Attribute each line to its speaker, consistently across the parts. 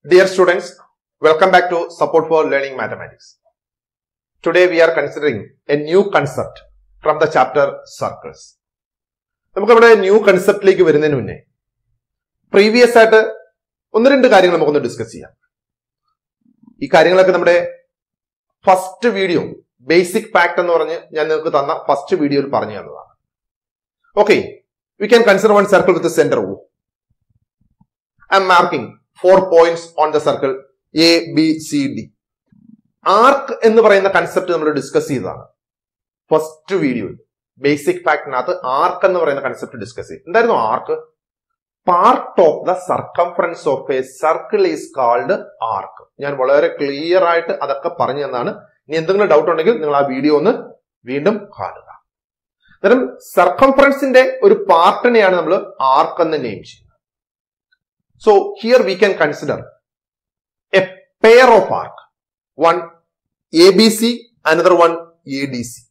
Speaker 1: Dear students, welcome back to Support for Learning Mathematics. Today we are considering a new concept from the chapter Circles. നമുക്കവിടെ new കൺസെപ്റ്റിലേക്ക് വരുന്നതിന് മുന്നേ previous ആയിട്ട് ഒന്ന് രണ്ട് കാര്യങ്ങൾ നമുക്കൊന്ന് ഡിസ്കസ് ചെയ്യാം ഈ കാര്യങ്ങളൊക്കെ നമ്മുടെ ഫസ്റ്റ് വീഡിയോ ബേസിക് ഫാക്ട് എന്ന് പറഞ്ഞ് ഞാൻ നിങ്ങൾക്ക് തന്ന ഫസ്റ്റ് വീഡിയോയിൽ പറഞ്ഞു തന്നതാണ് okay we can consider one circle with centre O I'm marking four points on the circle A B C D arc എന്ന് പറയുന്ന കൺസെപ്റ്റ് നമ്മൾ ഡിസ്കസ് ചെയ്തതാണ് ഫസ്റ്റ് വീഡിയോയിൽ ബേസിക് ഫാക്ടിനകത്ത് ആർക്ക് എന്ന് പറയുന്ന കൺസെപ്റ്റ് ഡിസ്കസ് ചെയ്തു എന്തായിരുന്നു arc part of the circumference of a circle is called arc ഞാൻ വളരെ ക്ലിയർ ആയിട്ട് അതൊക്കെ പറഞ്ഞു തന്നാണ് ഇനി എന്തെങ്കിലും ഡൗട്ട് ഉണ്ടെങ്കിൽ നിങ്ങൾ ആ വീഡിയോ ഒന്ന് വീണ്ടും കാണുക അന്നേരം സർക്കംഫറൻസിന്റെ ഒരു പാർട്ടിനെയാണ് നമ്മൾ ആർക്ക് എന്ന് നെയിം ചെയ്യുന്നത് so here we can consider a pair of arc one A B C another one A D C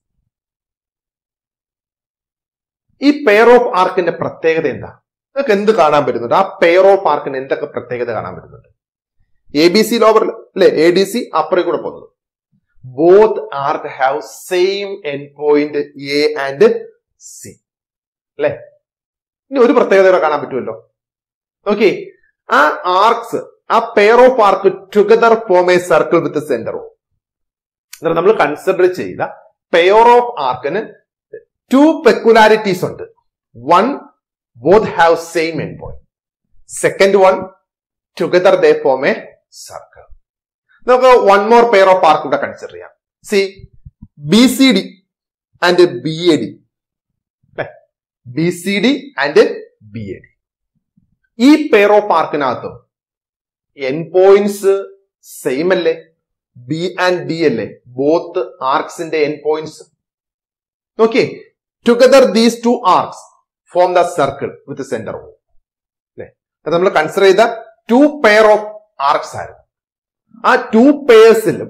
Speaker 1: ഈ പെയർ ഓഫ് ആർക്കിന്റെ പ്രത്യേകത എന്താ നിങ്ങൾക്ക് എന്ത് കാണാൻ പറ്റുന്നുണ്ട് ആ പെയർ ഓഫ് ആർക്കിന് എന്തൊക്കെ പ്രത്യേകത കാണാൻ പറ്റുന്നുണ്ട് എ ബി സി ലോവർ അല്ലെ എ ഡി സി അപ്പുറം കൂടെ പോകുന്നത് both arc have same end point A and C അല്ലെ ഇനി ഒരു പ്രത്യേകത ഇവിടെ കാണാൻ പറ്റുമല്ലോ ഓക്കെ ആ ആർക്സ് ആ pair of arc together form a circle with centre of നമ്മൾ കൺസിഡർ ചെയ്ത പെയർ ഓഫ് ആർക്കിന് ടു പെക്കുലാരിറ്റീസ് ഉണ്ട് one both have same end point second one together they form a circle നമുക്ക് one more pair of arc ഇവിടെ consider ചെയ്യാം C B C D and B A D B C D and B A D ഈ pair of ആർക്കിനകത്തും end points same അല്ലേ B and D അല്ലേ both ആർക്സിന്റെ end points okay together these two arcs form the circle with centre O അല്ലെ നമ്മൾ consider ചെയ്ത two pair of arcs ആയിരുന്നു ആ ടു പെയേഴ്സിലും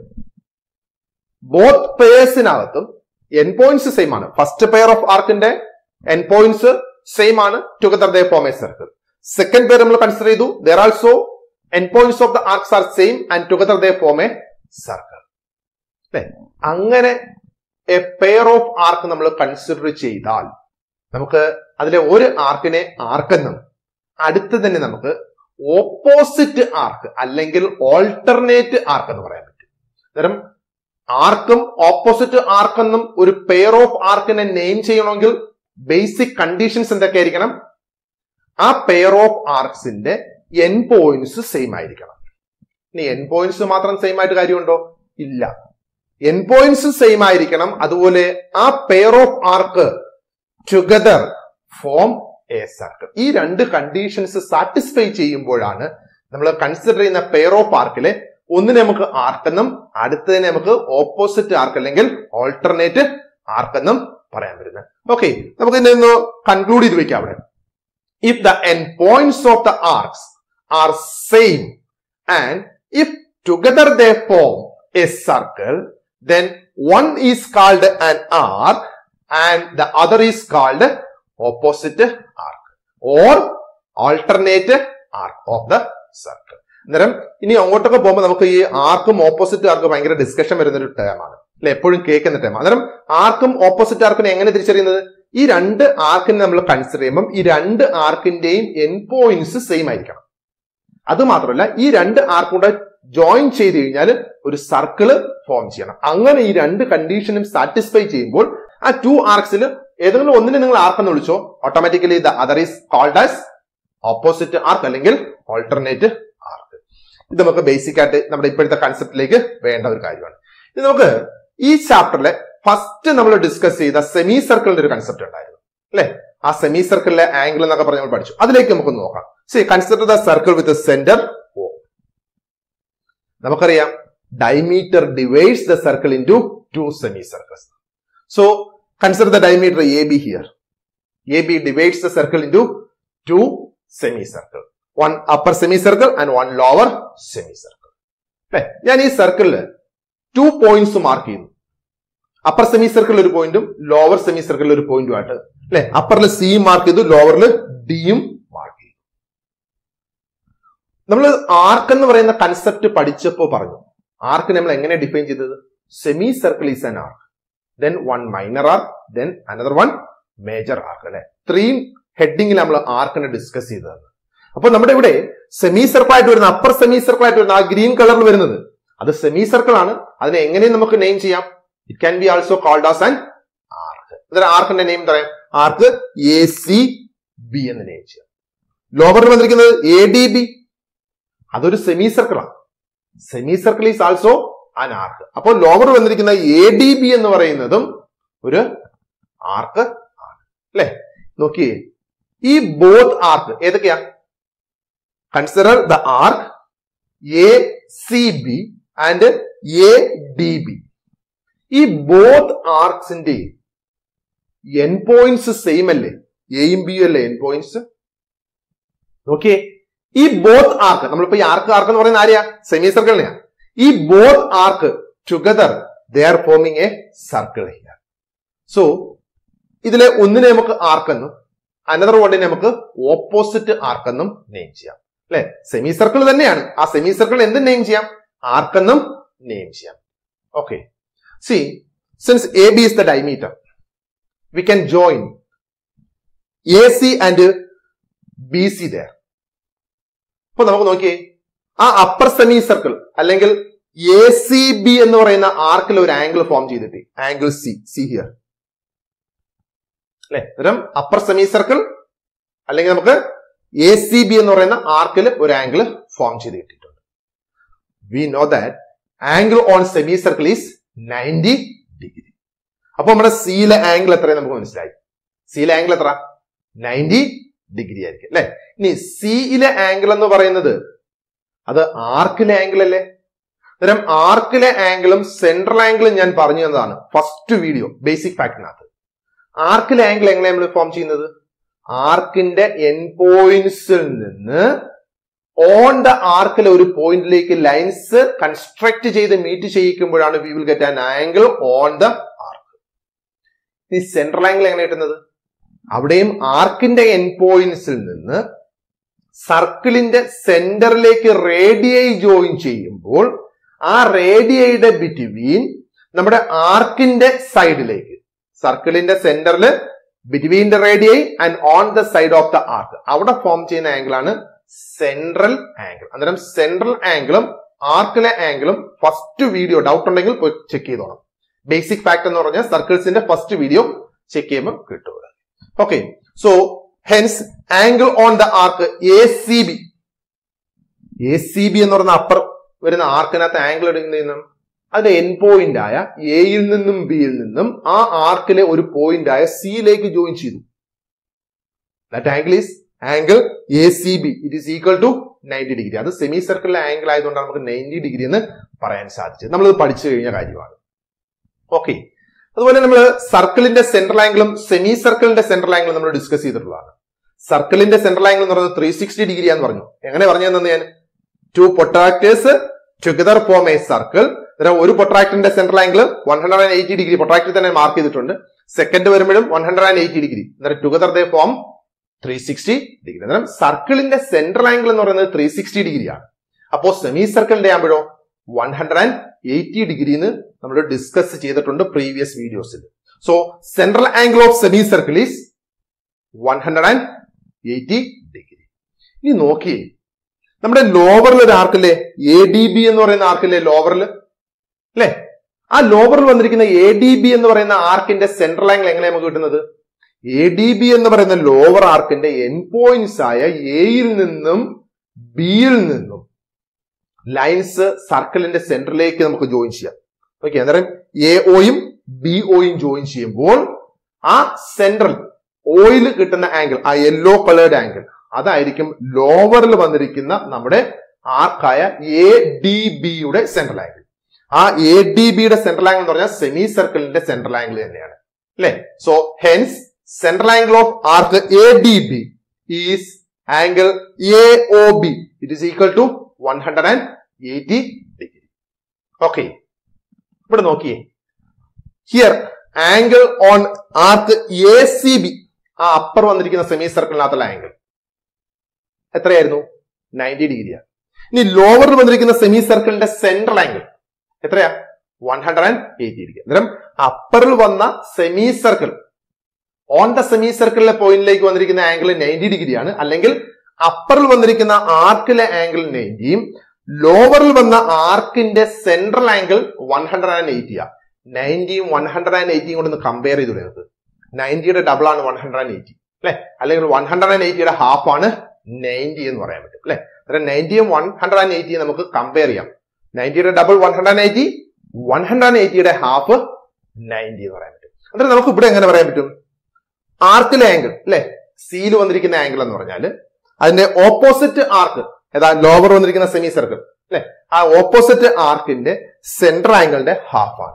Speaker 1: ബോത്ത് പെയേഴ്സിനകത്തും എൻ പോയിന്റ്സ് സെയിം ആണ് ഫസ്റ്റ് പെയർ ഓഫ് ആർക്കിന്റെ എൻ പോയിന്റ്സ് സെയിം ആണ് together they form a circle second pair നമ്മൾ കൺസിഡർ ചെയ്തു there also end points of the arcs are same and together they form a circle അല്ലെ അങ്ങനെ A pair of ആർക്ക് നമ്മൾ consider ചെയ്താൽ നമുക്ക് അതിലെ ഒരു ആർക്കിനെ ആർക്കെന്നും അടുത്ത് തന്നെ നമുക്ക് ഓപ്പോസിറ്റ് ആർക്ക് അല്ലെങ്കിൽ ഓൾട്ടർനേറ്റ് ആർക്ക് എന്ന് പറയാൻ പറ്റും അന്നേരം ആർക്കും ഓപ്പോസിറ്റ് ആർക്കെന്നും ഒരു പെയർ ഓഫ് ആർക്കിനെ നെയിം ചെയ്യണമെങ്കിൽ ബേസിക് കണ്ടീഷൻസ് എന്തൊക്കെയായിരിക്കണം ആ പെയർ ഓഫ് ആർക്സിന്റെ എൻ പോയിന്റ്സ് സെയിം ആയിരിക്കണം ഇനി എൻ പോയിന്റ്സ് മാത്രം സെയിം ആയിട്ട് കാര്യമുണ്ടോ ഇല്ല എൻ പോയിന്റ്സ് സെയിം ആയിരിക്കണം അതുപോലെ ആ pair of arc together form a circle ഈ രണ്ട് കണ്ടീഷൻസ് സാറ്റിസ്ഫൈ ചെയ്യുമ്പോഴാണ് നമ്മൾ കൺസിഡർ ചെയ്യുന്ന പെയർ ഓഫ് ആർക്കിലെ ഒന്നിനെ നമുക്ക് ആർക്കെന്നും അടുത്തതിനെ നമുക്ക് ഓപ്പോസിറ്റ് ആർക്ക് അല്ലെങ്കിൽ ഓൾട്ടർനേറ്റ് ആർക്കെന്നും പറയാൻ പറ്റുന്നത് ഓക്കെ നമുക്ക് ഇതിനെ ഒന്ന് കൺക്ലൂഡ് ചെയ്ത് വെക്കാം അവിടെ if the endpoints of the arcs are same and if together they form a circle then one is called an arc and the other is called opposite arc or alternate arc of the circle അന്നേരം ഇനി അങ്ങോട്ടൊക്കെ പോകുമ്പോൾ നമുക്ക് ഈ ആർക്കും opposite ആർക്കും ഭയങ്കര discussion വരുന്ന ഒരു ടേമാണ് അല്ലെ എപ്പോഴും കേൾക്കുന്ന ടേം അന്നേരം ആർക്കും ഓപ്പോസിറ്റ് ആർക്കിനെ എങ്ങനെ തിരിച്ചറിയുന്നത് ഈ രണ്ട് ആർക്കിനെ നമ്മൾ കൺസിഡർ ചെയ്യുമ്പോൾ ഈ രണ്ട് ആർക്കിന്റെയും എൻ പോയിന്റ്സ് സെയിം ആയിരിക്കണം അത് മാത്രമല്ല ഈ രണ്ട് ആർക്കും കൂടെ ജോയിൻ ചെയ്ത് കഴിഞ്ഞാൽ ഒരു സർക്കിള് ഫോം ചെയ്യണം അങ്ങനെ ഈ രണ്ട് കണ്ടീഷനും സാറ്റിസ്ഫൈ ചെയ്യുമ്പോൾ ആ ടു ആർക്സിൽ ഏതെങ്കിലും ഒന്നിനെ നിങ്ങൾ ആർക്കെന്ന് വിളിച്ചോ automatically the other is called as opposite arc അല്ലെങ്കിൽ ഓൾട്ടർനേറ്റ് ആർക്ക് ഇത് നമുക്ക് ബേസിക് ആയിട്ട് നമ്മുടെ ഇപ്പോഴത്തെ കൺസെപ്റ്റിലേക്ക് വേണ്ട ഒരു കാര്യമാണ് ഇത് നമുക്ക് ഈ ചാപ്റ്ററിലെ ഫസ്റ്റ് നമ്മൾ ഡിസ്കസ് ചെയ്ത സെമി സർക്കിളിന്റെ ഒരു കൺസെപ്റ്റ് ഉണ്ടായിരുന്നു അല്ലെ ആ സെമി സർക്കിളിലെ ആംഗിൾ എന്നൊക്കെ പറഞ്ഞ് നമ്മൾ പഠിച്ചു അതിലേക്ക് നമുക്ക് നോക്കാം see consider the circle with centre O നമുക്കറിയാം diameter divides the circle into two semicircles so consider the diameter A B here A B divides the circle into two semicircle one upper semicircle and one lower semicircle അല്ലെ ഞാൻ ഈ സർക്കിളില് two points mark ചെയ്യുന്നു upper സെമി സർക്കിളിൽ ഒരു പോയിന്റും lower semi സർക്കിളിൽ ഒരു പോയിന്റും ആയിട്ട് അല്ലെ അപ്പറിൽ സി മാർക്ക് ചെയ്തു ലോവറിൽ ഡിയും മാർക്ക് ചെയ്തു നമ്മൾ ആർക്ക് എന്ന് പറയുന്ന കൺസെപ്റ്റ് പഠിച്ചപ്പോൾ പറഞ്ഞു ആർക്ക് നമ്മൾ എങ്ങനെ ഡിഫൈൻ ചെയ്തത് semi circle is an arc then one minor arc then another one major arc അല്ലെ ത്രീം ഹെഡിങ്ങിൽ നമ്മൾ ആർക്കിനെ ഡിസ്കസ് ചെയ്തതാണ് അപ്പൊ നമ്മുടെ ഇവിടെ സെമി സർക്കിൾ ആയിട്ട് വരുന്ന അപ്പർ സെമി സർക്കിൾ ആയിട്ട് വരുന്ന ആ ഗ്രീൻ കളറിൽ വരുന്നത് അത് സെമി സർക്കിൾ ആണ് അതിനെ എങ്ങനെ നമുക്ക് നെയിം ചെയ്യാം it can be also called as an arc ഇതിന് ആർക്കിന്റെ നെയിം പറയാം ആർക്ക് എ സി ബി എന്ന് നെയിം ചെയ്യാം ലോവറിൽ വന്നിരിക്കുന്നത് എ ഡി ബി അതൊരു സെമി സർക്കിളാണ് semi circle is also an arc അപ്പോൾ ലോവർ വന്നിരിക്കുന്ന എ ഡി ബി എന്ന് പറയുന്നതും ഒരു ആർക്ക് ആണ് അല്ലെ നോക്കിയേ ഈ ബോത്ത് ആർക്ക് ഏതൊക്കെയാ consider the arc A C B and A D B ഈ ബോത്ത് ആർക്സിന്റെ എൻ പോയിന്റ്സ് സെയിം അല്ലേ എയും ബിയും അല്ലേ എൻ പോയിന്റ്സ് നോക്കിയേ ഈ ബോത്ത് ആർക്ക് നമ്മളിപ്പോ ഈ ആർക്ക് ആർക്ക് എന്ന് പറയുന്ന ആരെയാ സെമി സർക്കിളിനെയാ ഈ both arc together they are forming a circle here so ഇതിലെ ഒന്നിനെ നമുക്ക് ആർക്കെന്നും അനദർ വണ്ണിനെ നമുക്ക് ഓപ്പോസിറ്റ് ആർക്കെന്നും നെയിം ചെയ്യാം അല്ലെ സെമി സർക്കിൾ തന്നെയാണ് ആ സെമി സർക്കിൾ എന്ത് നെയിം ചെയ്യാം ആർക്കെന്നും നെയിം ചെയ്യാം okay see since A B is the diameter we can join A C and B C there അപ്പൊ നമുക്ക് നോക്കിയേ ആ അപ്പർ സെമി സർക്കിൾ അല്ലെങ്കിൽ എ സി ബി എന്ന് പറയുന്ന ആർക്കിൽ ഒരു ആംഗിൾ ഫോം ചെയ്തിട്ട് ആംഗിൾ സി സി ഹിയർ അല്ലെ അന്നേരം അപ്പർ സെമി സർക്കിൾ അല്ലെങ്കിൽ നമുക്ക് എ സി ബി എന്ന് പറയുന്ന ആർക്കിൽ ഒരു ആംഗിൾ ഫോം ചെയ്ത് കിട്ടിയിട്ടുണ്ട് we know that angle on semi circle is ninety degree അപ്പൊ നമ്മുടെ സിയിലെ ആംഗിൾ എത്രയും നമുക്ക് മനസ്സിലായി സിയിലെ ആംഗിൾ എത്ര നയൻറ്റി ഡിഗ്രി ആയിരിക്കും അല്ലെ ഇനി സിയിലെ ആംഗിൾ എന്ന് പറയുന്നത് അത് ആർക്കിലെ ആംഗിൾ അല്ലേ അന്നേരം ആർക്കിലെ ആംഗിളും സെൻട്രൽ ആംഗിളും ഞാൻ പറഞ്ഞു തന്നതാണ് ഫസ്റ്റ് വീഡിയോ ബേസിക് ഫാക്ടിനകത്ത് ആർക്കിലെ ആംഗിൾ എങ്ങനെ നമ്മൾ ഫോം ചെയ്യുന്നത് ആർക്കിന്റെ എൻ പോയിന്റ്സിൽ നിന്ന് ഓൺ ദ ആർക്കിലെ ഒരു പോയിന്റിലേക്ക് ലൈൻസ് കൺസ്ട്രക്ട് ചെയ്ത് മീറ്റ് ചെയ്യിക്കുമ്പോഴാണ് we will get an angle on the arc ഈ സെൻട്രൽ ആംഗിൾ എങ്ങനെ കിട്ടുന്നത് അവിടെയും ആർക്കിന്റെ എൻ പോയിന്റ്സിൽ നിന്ന് സർക്കിളിന്റെ സെന്ററിലേക്ക് റേഡിയൈ ജോയിൻ ചെയ്യുമ്പോൾ ആ റേഡിയയുടെ ബിറ്റ്വീൻ നമ്മുടെ ആർക്കിന്റെ സൈഡിലേക്ക് സർക്കിളിന്റെ സെന്ററിൽ between the radii and on the side of the arc അവിടെ ഫോം ചെയ്യുന്ന ആംഗിൾ ആണ് സെൻട്രൽ ആംഗിൾ അന്നേരം സെൻട്രൽ ആംഗിളും ആർക്കിലെ ആംഗിളും ഫസ്റ്റ് വീഡിയോ ഡൗട്ട് ഉണ്ടെങ്കിൽ പോയി ചെക്ക് ചെയ്തോണം ബേസിക് ഫാക്ട് എന്ന് പറഞ്ഞാൽ സർക്കിൾസിന്റെ ഫസ്റ്റ് വീഡിയോ ചെക്ക് ചെയ്യുമ്പോൾ കിട്ടുക okay so hence angle on the arc A C B A C B എന്ന് പറയുന്ന അപ്പർ വരുന്ന ആർക്കിനകത്ത് ആംഗിൾ എടുക്കുന്നതിനും അതിന്റെ എൻ പോയിന്റ് ആയ എയിൽ നിന്നും ബിയിൽ നിന്നും ആ ആർക്കിലെ ഒരു പോയിന്റ് ആയ സിയിലേക്ക് ജോയിൻ ചെയ്തു that angle is angle A C B it is equal to ninety degree അത് സെമി സർക്കിളിലെ ആംഗിൾ ആയതുകൊണ്ടാണ് നമുക്ക് നയൻറ്റി ഡിഗ്രി എന്ന് പറയാൻ സാധിച്ചത് നമ്മളിത് പഠിച്ചു കഴിഞ്ഞ കാര്യമാണ് ഓക്കെ അതുപോലെ നമ്മൾ സർക്കിളിന്റെ സെൻട്രൽ ആംഗിളും സെമി സർക്കിളിന്റെ സെൻട്രൽ ആംഗിളും നമ്മൾ ഡിസ്കസ് ചെയ്തിട്ടുള്ളതാണ് സർക്കിളിന്റെ സെൻട്രൽ ആംഗിൾ എന്ന് പറയുന്നത് ത്രീ സിക്സ്റ്റി ഡിഗ്രി ആന്ന് പറഞ്ഞു എങ്ങനെ പറഞ്ഞു തന്നെ ഞാൻ two protractors together form a circle ഒരു പൊട്രാക്ടറിന്റെ central angle one hundred and eighty degree protractor തന്നെ മാർക്ക് ചെയ്തിട്ടുണ്ട് സെക്കൻഡ് വരുമ്പോഴും one hundred and eighty degree അന്നേരം together they form three sixty degree അന്നേരം സർക്കിളിന്റെ സെൻട്രൽ ആംഗിൾ എന്ന് പറയുന്നത് ത്രീ സിക്സ്റ്റി ഡിഗ്രിയാണ് അപ്പോ സെമി സർക്കിളിന്റെ ആകുമ്പോഴോ one hundred and eighty degree എന്ന് നമ്മൾ ഡിസ്കസ് ചെയ്തിട്ടുണ്ട് പ്രീവിയസ് വീഡിയോസിൽ so central angle of semi circle is one hundred and eighty degree ഇനി നോക്കിയേ നമ്മുടെ ലോവറിൽ ഒരു ആർക്കില്ലേ എ ഡി ബി എന്ന് പറയുന്ന ആർക്കില്ലേ ലോവറിൽ അല്ലെ ആ ലോവറിൽ വന്നിരിക്കുന്ന എ ഡി ബി എന്ന് പറയുന്ന ആർക്കിന്റെ സെൻട്രൽ ആംഗിൾ എങ്ങനെ നമുക്ക് കിട്ടുന്നത് എ ഡി ബി എന്ന് പറയുന്ന ലോവർ ആർക്കിന്റെ എൻ പോയിന്റ്സ് ആയ എയിൽ നിന്നും ബിയിൽ നിന്നും ലൈൻസ് സർക്കിളിന്റെ സെന്ററിലേക്ക് നമുക്ക് ജോയിൻ ചെയ്യാം ഓക്കെ അന്നേരം എ ഒയും ബി ഒയും ജോയിൻ ചെയ്യുമ്പോൾ ആ സെൻട്രൽ ഓയിൽ കിട്ടുന്ന ആംഗിൾ ആ യെല്ലോ കളേർഡ് ആംഗിൾ അതായിരിക്കും ലോവറിൽ വന്നിരിക്കുന്ന നമ്മുടെ ആർക്കായ എ ഡി ബിയുടെ സെൻട്രൽ ആംഗിൾ ആ എ ഡി ബിയുടെ സെൻട്രൽ ആംഗിൾ എന്ന് പറഞ്ഞാൽ സെമി സർക്കിളിന്റെ സെൻട്രൽ ആംഗിൾ തന്നെയാണ് അല്ലെ so hence central angle of arc A D B is angle A O B it is equal to one hundred and eighty degree okay ഇവിടെ നോക്കിയേ here angle on arc A C B ആ upper വന്നിരിക്കുന്ന സെമി സർക്കിളിനകത്തുള്ള angle എത്രയായിരുന്നു ninety ഡിഗ്രിയാണ് ഇനി ലോവറിൽ വന്നിരിക്കുന്ന സെമി സർക്കിളിന്റെ സെൻട്രൽ ആംഗിൾ എത്രയാ one hundred and eighty degree അന്നേരം അപ്പറിൽ വന്ന സെമി സർക്കിൾ ഓൺ ദ സെമി സർക്കിളിലെ പോയിന്റിലേക്ക് വന്നിരിക്കുന്ന ആംഗിൾ നയൻറ്റി ഡിഗ്രിയാണ് അല്ലെങ്കിൽ അപ്പറിൽ വന്നിരിക്കുന്ന ആർക്കിലെ ആംഗിൾ നയൻറ്റിയും ലോവറിൽ വന്ന ആർക്കിന്റെ central angle one hundred and എയ്റ്റിയാ നയൻറ്റിയും വൺ ഹൺഡ്രഡ് ആൻഡ് എയ്റ്റിയും കൂടെ ഒന്ന് കമ്പയർ ചെയ്ത് നിങ്ങൾക്ക് നയൻറ്റിയുടെ ഡബിൾ ആണ് വൺ ഹൺഡ്രഡ് ആൻഡ് എയ്റ്റി അല്ലെ അല്ലെങ്കിൽ വൺ ഹൺഡ്രഡ് ആൻഡ് എയ്റ്റിയുടെ ഹാഫ് ആണ് നയൻറ്റി എന്ന് പറയാൻ പറ്റും അല്ലെ അന്നേരം നയൻറ്റിയും വൺ ഹൺഡ്രഡ് ആൻഡ് എയ്റ്റിയും നമുക്ക് കമ്പയർ ചെയ്യാം നയൻറ്റിയുടെ double one hundred and eighty one hundred and എയ്റ്റിയുടെ ഹാഫ് നയൻറ്റി എന്ന് പറയാൻ പറ്റും അന്നേരം നമുക്ക് ഇവിടെ എങ്ങനെ പറയാൻ പറ്റും ആർക്കിലെ ആംഗിൾ അല്ലെ സിയിൽ വന്നിരിക്കുന്ന ആംഗിൾ എന്ന് പറഞ്ഞാൽ അതിന്റെ ഓപ്പോസിറ്റ് ആർക്ക് ഏതാ ലോവർ വന്നിരിക്കുന്ന സെമി സർക്കിൾ അല്ലെ ആ ഓപ്പോസിറ്റ് ആർക്കിന്റെ സെൻട്രൽ ആംഗിളിന്റെ ഹാഫ് ആണ്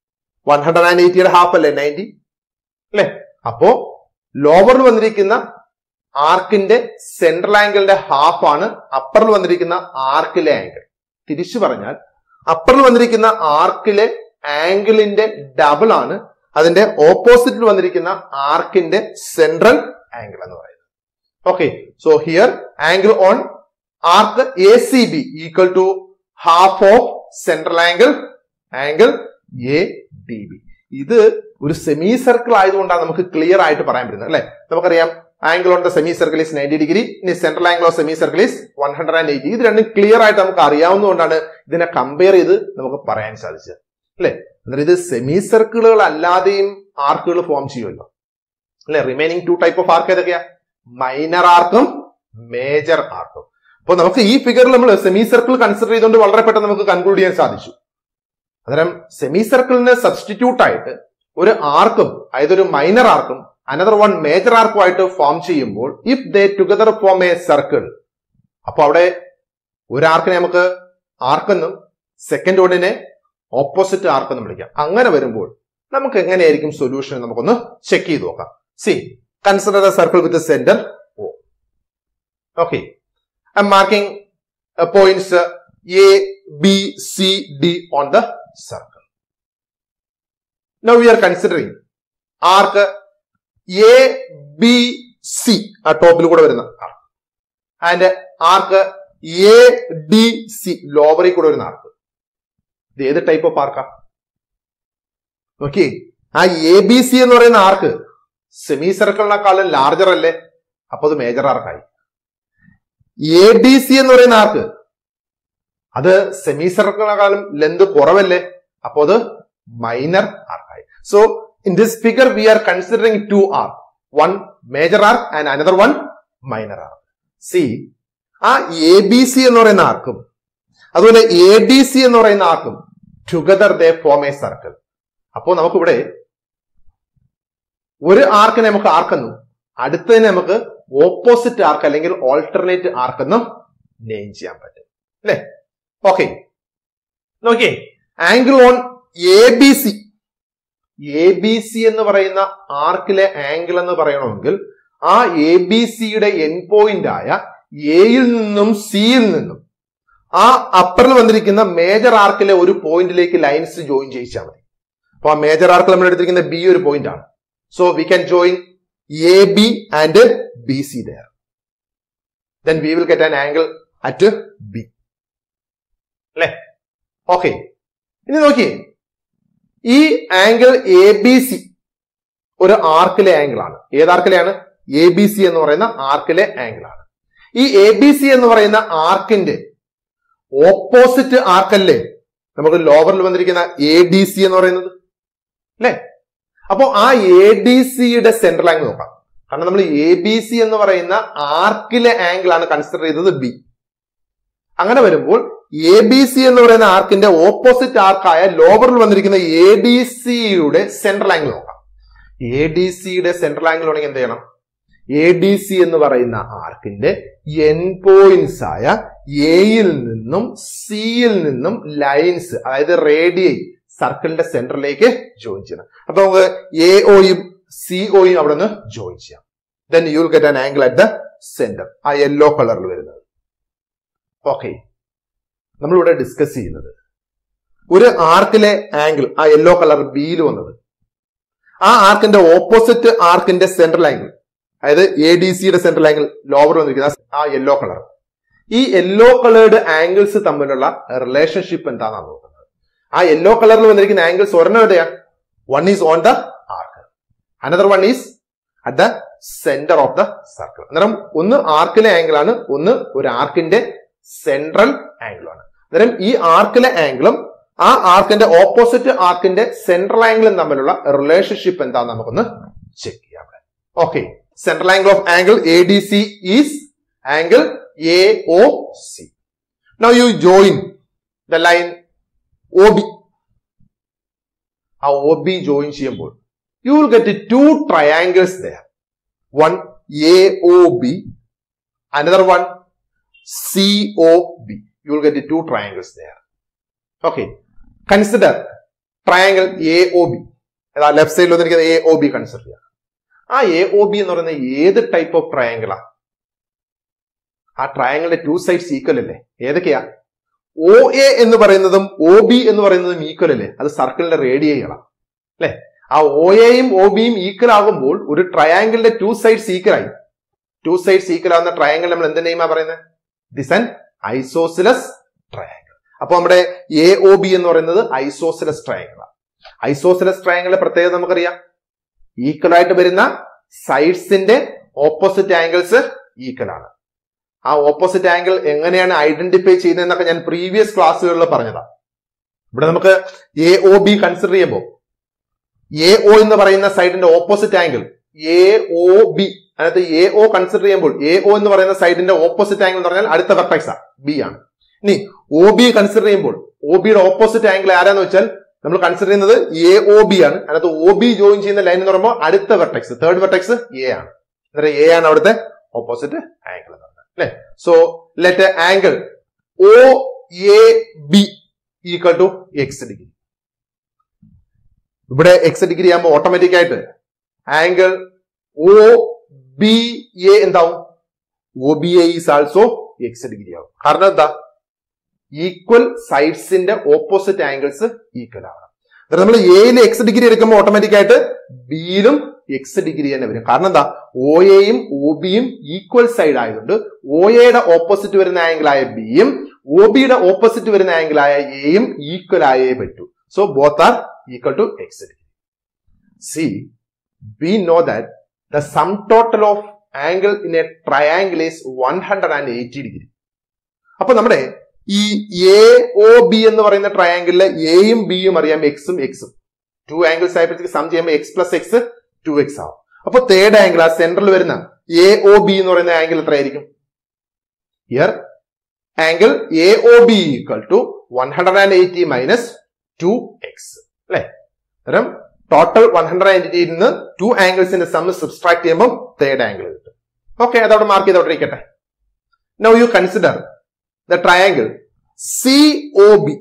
Speaker 1: വൺ ഹൺഡ്രഡ് ആൻഡ് എയ്റ്റിയുടെ ഹാഫ് അല്ലേ നയൻറ്റി അല്ലെ അപ്പോ ലോവറിൽ വന്നിരിക്കുന്ന ആർക്കിന്റെ സെൻട്രൽ ആംഗിളിന്റെ ഹാഫ് ആണ് അപ്പറിൽ വന്നിരിക്കുന്ന ആർക്കിലെ ആംഗിൾ തിരിച്ചു പറഞ്ഞാൽ അപ്പറിൽ വന്നിരിക്കുന്ന ആർക്കിലെ ആംഗിളിന്റെ ഡബിൾ ആണ് അതിന്റെ ഓപ്പോസിറ്റിൽ വന്നിരിക്കുന്ന ആർക്കിന്റെ സെൻട്രൽ ആംഗിൾ എന്ന് പറയുന്നത് okay so here angle on arc A C B equal to half of central angle angle A D B ഇത് ഒരു സെമി സർക്കിൾ ആയതുകൊണ്ടാണ് നമുക്ക് ക്ലിയർ ആയിട്ട് പറയാൻ പറ്റുന്നത് അല്ലെ നമുക്കറിയാം angle on the semi circle is ninety degree ഇനി central angle of semi circle is one hundred and eighty ഇത് രണ്ടും ക്ലിയർ ആയിട്ട് നമുക്ക് അറിയാവുന്നതുകൊണ്ടാണ് ഇതിനെ കമ്പയർ ചെയ്ത് നമുക്ക് പറയാൻ സാധിച്ചത് അല്ലെ അന്നേരം ഇത് സെമി സർക്കിളുകൾ അല്ലാതെയും ആർക്കുകൾ ഫോം ചെയ്യുമല്ലോ അല്ലെ remaining two type of arc ഏതൊക്കെയാ മൈനർ ആർക്കും മേജർ ആർക്കും അപ്പൊ നമുക്ക് ഈ ഫിഗറിൽ നമ്മൾ സെമി സർക്കിൾ കൺസിഡർ ചെയ്തുകൊണ്ട് വളരെ പെട്ടെന്ന് നമുക്ക് കൺക്ലൂഡ് ചെയ്യാൻ സാധിച്ചു അന്നേരം സെമി സർക്കിളിന് സബ്സ്റ്റിറ്റ്യൂട്ട് ആയിട്ട് ഒരു ആർക്കും അതായത് ഒരു മൈനർ ആർക്കും അനദർ വൺ മേജർ ആർക്കും ആയിട്ട് ഫോം ചെയ്യുമ്പോൾ if they together form a circle അപ്പൊ അവിടെ ഒരു ആർക്കിനെ നമുക്ക് ആർക്കെന്നും സെക്കൻഡ് വണ്ണിനെ ഓപ്പോസിറ്റ് ആർക്കെന്നും വിളിക്കാം അങ്ങനെ വരുമ്പോൾ നമുക്ക് എങ്ങനെയായിരിക്കും സൊല്യൂഷൻ നമുക്കൊന്ന് ചെക്ക് ചെയ്ത് നോക്കാം see consider a circle with centre O okay I'm marking points A B C D on the circle. Now we are considering arc A B C ആ ടോപ്പിൽ കൂടെ വരുന്ന arc and arc A D C ലോവറിൽ കൂടെ വരുന്ന arc ഇത് ഏത് type of ആർക്കാ ഓക്കെ ആ എ ബി സി എന്ന് പറയുന്ന ആർക്ക് സെമി സർക്കിളിനെക്കാളും ലാർജർ അല്ലേ അപ്പൊ അത് മേജർ ആർക്കായി എ ഡി സി എന്ന് പറയുന്ന ആർക്ക് അത് സെമി സർക്കിളിനെക്കാളും ലെന്ത് കുറവല്ലേ അപ്പോ അത് മൈനർ ആർക്കായി so in this figure we are considering two are one major arc and another one minor arc see ആ എ ബി സി എന്ന് പറയുന്ന ആർക്കും അതുപോലെ എ ഡി സി എന്ന് പറയുന്ന ആർക്കും together they form a circle അപ്പോ നമുക്കിവിടെ ഒരു ആർക്കിനെ നമുക്ക് ആർക്കെന്നും അടുത്തതിനെ നമുക്ക് ഓപ്പോസിറ്റ് ആർക്ക് അല്ലെങ്കിൽ ഓൾട്ടർനേറ്റ് ആർക്കെന്നും നെയിം ചെയ്യാൻ പറ്റും അല്ലേ ഓക്കെ നോക്കിയേ angle on A B C A B C എന്ന് പറയുന്ന ആർക്കിലെ ആംഗിൾ എന്ന് പറയണമെങ്കിൽ ആ എ ബി സിയുടെ എൻ പോയിന്റ് ആയ എയിൽ നിന്നും സിയിൽ നിന്നും ആ അപ്പറിൽ വന്നിരിക്കുന്ന മേജർ ആർക്കിലെ ഒരു പോയിന്റിലേക്ക് ലൈൻസ് ജോയിൻ ചെയ്യിച്ചാൽ മതി അപ്പൊ ആ മേജർ ആർക്കിൽ നമ്മൾ എടുത്തിരിക്കുന്ന ബി ഒരു പോയിന്റ് ആണ് so we can join A B and B C there then we will get an angle at B അല്ലെ ഓക്കെ ഇനി നോക്കിയേ ഈ ആംഗിൾ എ ബി സി ഒരു ആർക്കിലെ ആംഗിൾ ആണ് ഏത് ആർക്കിലെയാണ് എ ബി സി എന്ന് പറയുന്ന ആർക്കിലെ ആംഗിൾ ആണ് ഈ എ ബി സി എന്ന് പറയുന്ന ആർക്കിന്റെ ഓപ്പോസിറ്റ് ആർക്കല്ലേ നമുക്ക് ലോവറിൽ വന്നിരിക്കുന്ന എ ഡി സി എന്ന് പറയുന്നത് അല്ലെ അപ്പോ ആ എ ഡി സിയുടെ സെൻട്രൽ ആംഗിൾ നോക്കാം കാരണം നമ്മൾ എ ബി സി എന്ന് പറയുന്ന ആർക്കിലെ ആംഗിൾ ആണ് കൺസിഡർ ചെയ്തത് ബി അങ്ങനെ വരുമ്പോൾ എ ബി സി എന്ന് പറയുന്ന ആർക്കിന്റെ ഓപ്പോസിറ്റ് ആർക്കായ ലോവറിൽ വന്നിരിക്കുന്ന എ ഡി സിയുടെ സെൻട്രൽ ആംഗിൾ നോക്കാം എ ഡി സിയുടെ സെൻട്രൽ ആംഗിൾ ആണെങ്കിൽ എന്ത് ചെയ്യണം എ ഡി സി എന്ന് പറയുന്ന ആർക്കിന്റെ എൻ പോയിന്റ്സ് ആയ എയിൽ നിന്നും സിയിൽ നിന്നും ലൈൻസ് അതായത് റേഡിയൈ സർക്കിളിന്റെ സെന്ററിലേക്ക് ജോയിൻ ചെയ്യണം അപ്പൊ നമുക്ക് എ ഒയും സി ഒയും അവിടെ നിന്ന് ജോയിൻ ചെയ്യാം then you will get an angle at the centre ആ യെല്ലോ കളറിൽ വരുന്നത് ഓക്കെ നമ്മളിവിടെ ഡിസ്കസ് ചെയ്യുന്നത് ഒരു ആർക്കിലെ ആംഗിൾ ആ യെല്ലോ കളർ ബിയിൽ വന്നത് ആ ആർക്കിന്റെ ഓപ്പോസിറ്റ് ആർക്കിന്റെ സെൻട്രൽ ആംഗിൾ അതായത് എ ഡി സിയുടെ സെൻട്രൽ ആംഗിൾ ലോവർ വന്നിരിക്കുന്ന ആ യെല്ലോ കളർ ഈ യെല്ലോ കളേർഡ് ആംഗിൾസ് തമ്മിലുള്ള റിലേഷൻഷിപ്പ് എന്താണെന്നാണ് നോക്കുന്നത് ആ യെല്ലോ കളറിൽ വന്നിരിക്കുന്ന ആംഗിൾസ് ഒരെണ്ണം എവിടെയാ one is on the arc another one is at the centre of the circle അന്നേരം ഒന്ന് ആർക്കിലെ ആംഗിൾ ആണ് ഒന്ന് ഒരു ആർക്കിന്റെ സെൻട്രൽ ആംഗിൾ ആണ് അന്നേരം ഈ ആർക്കിലെ ആംഗിളും ആ ആർക്കിന്റെ ഓപ്പോസിറ്റ് ആർക്കിന്റെ സെൻട്രൽ ആംഗിളും തമ്മിലുള്ള റിലേഷൻഷിപ്പ് എന്താന്ന് നമുക്കൊന്ന് ചെക്ക് ചെയ്യാം okay central angle of angle A D C is angle A O C now you join the line O B ആ ഒ ബി ജോയിൻ ചെയ്യുമ്പോൾ you will get two triangles there one A O B another one C O B you will get two triangles there okay consider triangle A O B ഏതാ left സൈഡിൽ വന്നിരിക്കുന്നത് A O B consider ചെയ്യുക ആ A O B എന്ന് പറയുന്നത് ഏത് type of ട്രയാംഗിളാ ആ ട്രയാംഗിളിന്റെ two sides equal അല്ലേ ഏതൊക്കെയാ ഒ എ എന്ന് പറയുന്നതും ഒ ബി എന്ന് പറയുന്നതും ഈക്വൽ അല്ലേ അത് സർക്കിളിന്റെ റേഡിയകളാണ് അല്ലെ ആ ഒ എയും ഒ ബിയും ഈക്വൽ ആകുമ്പോൾ ഒരു ട്രയാംഗിളിന്റെ ടു സൈഡ്സ് ഈക്വൽ ആയി ടു സൈഡ്സ് ഈക്വൽ ആവുന്ന ട്രയാംഗിൾ നമ്മൾ എന്ത് നെയ്മാ പറയുന്നത് ദിസ് ആൻ ഐസോസിലസ് ട്രയാംഗിൾ അപ്പൊ നമ്മുടെ എ ഒ ബി എന്ന് പറയുന്നത് ഐസോസിലസ് ട്രയാംഗിൾ ആണ് ഐസോസിലസ് ട്രയാംഗിളിന്റെ പ്രത്യേകത നമുക്കറിയാം ഈക്വൽ ആയിട്ട് വരുന്ന സൈഡ്സിന്റെ ഓപ്പോസിറ്റ് ആംഗിൾസ് ഈക്വൽ ആണ് ആ ഓപ്പോസിറ്റ് ആംഗിൾ എങ്ങനെയാണ് ഐഡന്റിഫൈ ചെയ്യുന്നതെന്നൊക്കെ ഞാൻ പ്രീവിയസ് ക്ലാസ്സുകളിൽ പറഞ്ഞതാണ് ഇവിടെ നമുക്ക് എ ഒ ബി കൺസിഡർ ചെയ്യുമ്പോൾ എ ഒ എന്ന് പറയുന്ന സൈഡിന്റെ opposite angle A O B അതിനകത്ത് എ ഒ കൺസിഡർ ചെയ്യുമ്പോൾ എ ഒ എന്ന് പറയുന്ന സൈഡിന്റെ ഓപ്പോസിറ്റ് ആംഗിൾ എന്ന് പറഞ്ഞാൽ അടുത്ത വെർട്ടക്സ് ബി ആണ് ഇനി ഒ ബി കൺസിഡർ ചെയ്യുമ്പോൾ ഒ ബിയുടെ ഓപ്പോസിറ്റ് ആംഗിൾ ആരാന്ന് വെച്ചാൽ നമ്മൾ കൺസിഡർ ചെയ്യുന്നത് എ ഒ ബി ആണ് അതിനകത്ത് ഒ ബി ജോയിൻ ചെയ്യുന്ന ലൈൻ എന്ന് പറയുമ്പോൾ അടുത്ത വെർട്ടക്സ് തേർഡ് വെർട്ടക്സ് എ ആണ് അന്നേരം എ ആണ് അവിടുത്തെ ഓപ്പോസിറ്റ് ആംഗിൾ എന്ന് പറയുന്നത് അല്ലെ so let angle O A B equal to X degree ഇവിടെ എക്സ് ഡിഗ്രി ആകുമ്പോൾ ഓട്ടോമാറ്റിക് ആയിട്ട് ആംഗിൾ ഒ ബി എ എന്താവും O B A is also X degree ആവും കാരണം എന്താ ഈക്വൽ സൈഡ്സിന്റെ ഓപ്പോസിറ്റ് ആംഗിൾസ് ഈക്വൽ ആവണം നമ്മൾ എയിൽ എക്സ് ഡിഗ്രി എടുക്കുമ്പോൾ ഓട്ടോമാറ്റിക് ആയിട്ട് ബിയിലും എക്സ് ഡിഗ്രി തന്നെ വരും കാരണം എന്താ ഒ എയും ഒ ബിയും ഈക്വൽ സൈഡ് ആയതുകൊണ്ട് ഒ എയുടെ ഓപ്പോസിറ്റ് വരുന്ന ആംഗിൾ ആയ ബിയും ഒ ബിയുടെ ഓപ്പോസിറ്റ് വരുന്ന ആംഗിൾ ആയ എയും ഈക്വൽ ആയേ പറ്റൂ so both are equal to X degree see we know that the sum total of angle in a triangle is one hundred and eighty degree അപ്പൊ നമ്മുടെ ഈ എ ഒ ബി എന്ന് പറയുന്ന ട്രയാംഗിളിലെ എയും ബിയും അറിയാം എക്സും എക്സും ടു ആംഗിൾസ് ആയപ്പോഴത്തേക്ക് സം ചെയ്യുമ്പോൾ X plus X two X ആവും അപ്പൊ തേർഡ് ആംഗിൾ ആ സെന്ററിൽ വരുന്ന എ ഒ ബി എന്ന് പറയുന്ന ആംഗിൾ എത്രയായിരിക്കും here angle A O B equal to one hundred and eighty minus two X അല്ലെ അന്നേരം ടോട്ടൽ വൺ ഹൺഡ്രഡ് എയ്റ്റിയിൽ നിന്ന് ടു ആംഗിൾസിന്റെ സം സബ്സ്ട്രാക്ട് ചെയ്യുമ്പോൾ തേർഡ് ആംഗിൾ കിട്ടും ഓക്കെ അതവിടെ മാർക്ക് ചെയ്തോടെ ഇരിക്കട്ടെ now you consider the triangle C O B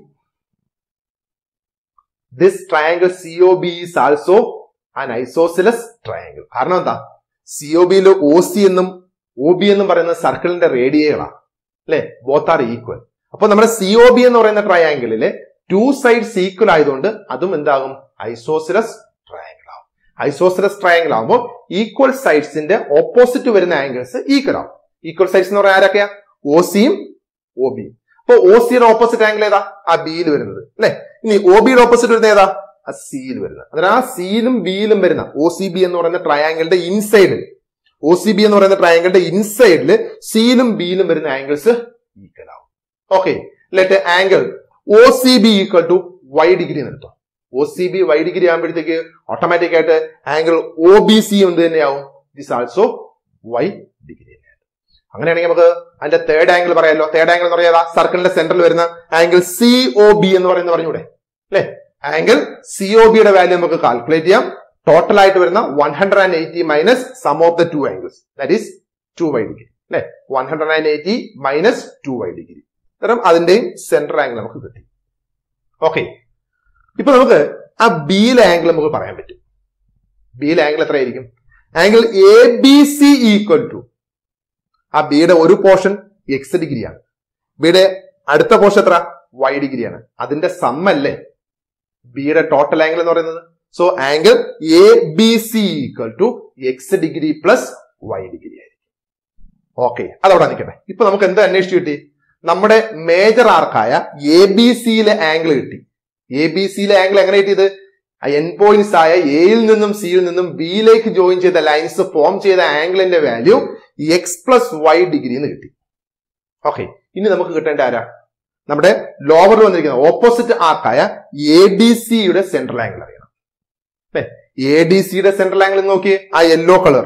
Speaker 1: this triangle C O B is also an isosceles triangle കാരണം എന്താ സി ഒ ബിയിൽ ഒ സി എന്നും ഒ ബി എന്നും പറയുന്ന സർക്കിളിന്റെ റേഡിയകളാണ് അല്ലെ ബോത്ത് ആർ ഈക്വൽ അപ്പൊ നമ്മുടെ സി ഒ ബി എന്ന് പറയുന്ന ട്രയാംഗിളിലെ ടു സൈഡ്സ് ഈക്വൽ ആയതുകൊണ്ട് അതും എന്താകും ഐസോസിലസ് ട്രയാംഗിൾ ആവും ഐസോസിലസ് ട്രയാംഗിൾ ആവുമ്പോൾ ഈക്വൽ സൈഡ്സിന്റെ ഓപ്പോസിറ്റ് വരുന്ന ആംഗിൾസ് ഈക്വൽ ആവും ഈക്വൽ സൈഡ്സ് എന്ന് പറയാൻ ആരൊക്കെയാ ഒ സിയും ഒ ബിയും അപ്പൊ ഒ സിയുടെ ഓപ്പോസിറ്റ് ആംഗിൾ ഏതാ ആ ബിയിൽ വരുന്നത് അല്ലെ ഇനി ഒ ബിയുടെ ഓപ്പോസിറ്റ് വരുന്നത് ഏതാ ആ സിയിൽ വരുന്നത് അതായത് ആ സിയിലും ബിയിലും വരുന്ന ഒ സി ബി എന്ന് പറയുന്ന ട്രയാംഗിളിന്റെ ഇൻസൈഡിൽ ഒ സി ബി എന്ന് പറയുന്ന ട്രയാംഗിളിന്റെ ഇൻസൈഡിൽ സിയിലും ബിയിലും വരുന്ന ആംഗിൾസ് ഈക്വൽ ആവും okay let angle O C B equal to Y degree നിർത്തും O C B Y degree ആകുമ്പോഴത്തേക്ക് ഓട്ടോമാറ്റിക് ആയിട്ട് ആംഗിൾ ഒ ബി സി എന്ത് തന്നെയാവും ദിസ് ആൾസോ വൈ ഡിഗ്രി അങ്ങനെയാണെങ്കിൽ നമുക്ക് അതിന്റെ തേർഡ് ആംഗിൾ പറയാമല്ലോ തേർഡ് ആംഗിൾ എന്ന് പറയാ സർക്കിളിന്റെ സെന്ററിൽ വരുന്ന ആംഗിൾ സി ഒ ബി എന്ന് പറയുന്നത് പറഞ്ഞൂടെ അല്ലെ ആംഗിൾ സി ഒ ബിയുടെ വാല്യൂ നമുക്ക് കാൽക്കുലേറ്റ് ചെയ്യാം ടോട്ടൽ ആയിട്ട് വരുന്ന one hundred and eighty minus sum of the two angles that is two Y degree അല്ലെ one hundred and eighty minus two Y degree അത്തരം അതിന്റെയും സെന്റർ ആംഗിൾ നമുക്ക് കിട്ടി ഓക്കെ ഇപ്പൊ നമുക്ക് ആ ബിയിലെ ആംഗിൾ നമുക്ക് പറയാൻ പറ്റും ബിയിലെ ആംഗിൾ എത്രയായിരിക്കും angle A B C equal to ആ ബിയുടെ ഒരു പോർഷൻ എക്സ് ഡിഗ്രിയാണ് ബിയുടെ അടുത്ത പോർഷൻ എത്ര വൈ ഡിഗ്രിയാണ് അതിന്റെ സമ്മല്ലേ ബിയുടെ ടോട്ടൽ ആംഗിൾ എന്ന് പറയുന്നത് so angle A B C equal to X degree plus Y degree ആയിരിക്കും ഓക്കെ അതവിടെ നിൽക്കട്ടെ ഇപ്പൊ നമുക്ക് എന്ത് അന്വേഷിച്ചു കിട്ടി നമ്മുടെ മേജർ ആർക്കായ എ ബി സിയിലെ ആംഗിൾ കിട്ടി എ ബി സിയിലെ ആംഗിൾ എങ്ങനെ കിട്ടിയത് എൻ പോയിന്റ്സ് ആയ എയിൽ നിന്നും സിയിൽ നിന്നും ബിയിലേക്ക് ജോയിൻ ചെയ്ത ലൈൻസ് ഫോം ചെയ്ത ആംഗിളിന്റെ value X plus Y degree എന്ന് കിട്ടി ഓക്കെ ഇനി നമുക്ക് കിട്ടേണ്ട ആരാ നമ്മുടെ ലോവറിൽ വന്നിരിക്കുന്ന ഓപ്പോസിറ്റ് ആർക്കായ എ ഡി സിയുടെ സെൻട്രൽ ആംഗിൾ അറിയണം അല്ലെ എ ഡി സിയുടെ സെൻട്രൽ ആംഗിൾ നോക്കി ആ യെല്ലോ കളർ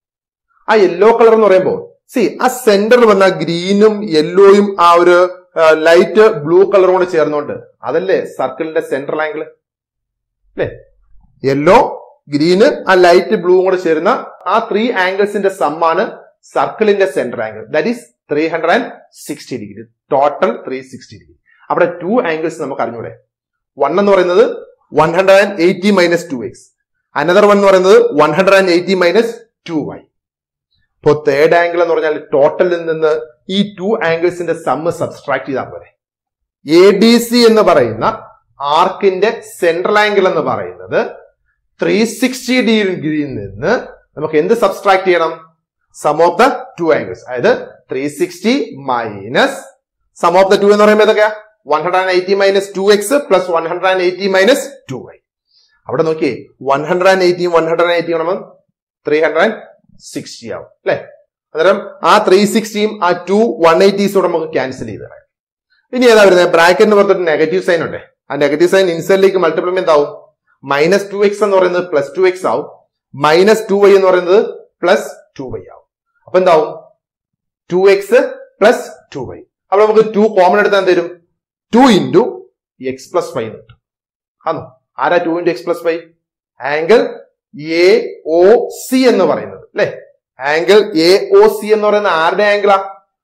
Speaker 1: ആ യെല്ലോ കളർ എന്ന് പറയുമ്പോൾ സി ആ സെന്ററിൽ വന്ന ഗ്രീനും യെല്ലോയും ആ ഒരു ലൈറ്റ് ബ്ലൂ കളറും കൂടെ ചേർന്നുകൊണ്ട് അതല്ലേ സർക്കിളിന്റെ സെൻട്രൽ ആംഗിൾ അല്ലേ യെല്ലോ ഗ്രീന് ആ ലൈറ്റ് ബ്ലൂ കൂടെ ചേരുന്ന ആ ത്രീ ആംഗിൾസിന്റെ സമ്മാണ് സർക്കിളിന്റെ centre angle that is three hundred and sixty degree total three sixty degree അവിടെ ടു ആംഗിൾസ് നമുക്ക് അറിഞ്ഞൂടെ വൺ എന്ന് പറയുന്നത് one hundred and eighty minus two X another one എന്ന് പറയുന്നത് one hundred and eighty minus two Y ഇപ്പോ third angle എന്ന് പറഞ്ഞാൽ ടോട്ടലിൽ നിന്ന് ഈ ടു ആംഗിൾസിന്റെ സമ്മ് സബ്സ്ട്രാക്ട് ചെയ്താൽ പോലെ എ ഡി സി എന്ന് പറയുന്ന ആർക്കിന്റെ സെൻട്രൽ ആംഗിൾ എന്ന് പറയുന്നത് ത്രീ സിക്സ്റ്റി ഡിഗ്രിയിൽ നിന്ന് നമുക്ക് എന്ത് സബ്സ്ട്രാക്ട് ചെയ്യണം sum of the two angles അതായത് three sixty minus sum of the two എന്ന് പറയുമ്പോൾ ഏതൊക്കെയാ one hundred and eighty minus two X plus one hundred and eighty minus two Y അവിടെ നോക്കിയേ one hundred and eighty one hundred and eighty ആകുമ്പോൾ three hundred and sixty ആവും അല്ലെ അന്നേരം ആ ത്രീ സിക്സ്റ്റിയും ആ ടു വൺ എയ്റ്റീസോടെ നമുക്ക് ക്യാൻസൽ ചെയ്ത് കളയാം ഇനി ഏതാ വരുന്നത് ബ്രാക്കറ്റിന് പുറത്തൊരു നെഗറ്റീവ് സൈൻ ഉണ്ട് ആ നെഗറ്റീവ് സൈൻ ഇൻസൈഡിലേക്ക് മൾട്ടിപ്ലൈ എന്താവും മൈനസ് ടു എക്സ് എന്ന് പറയുന്നത് പ്ലസ് ടു എക്സ് ആവും മൈനസ് ടു വൈ എന്ന് പറയുന്നത് പ്ലസ് ടു വൈ ആവും അപ്പൊ എന്താവും two X plus two Y അപ്പൊ നമുക്ക് ടു കോമൺ എടുത്താൽ എന്ത് തരും two into X plus Y എന്ന് കിട്ടും ആണോ ആരാ two into X plus Y angle A O C എന്ന് പറയുന്നത് അല്ലെ ആംഗിൾ എ ഒ സി എന്ന് പറയുന്ന ആരുടെ ആംഗിളാ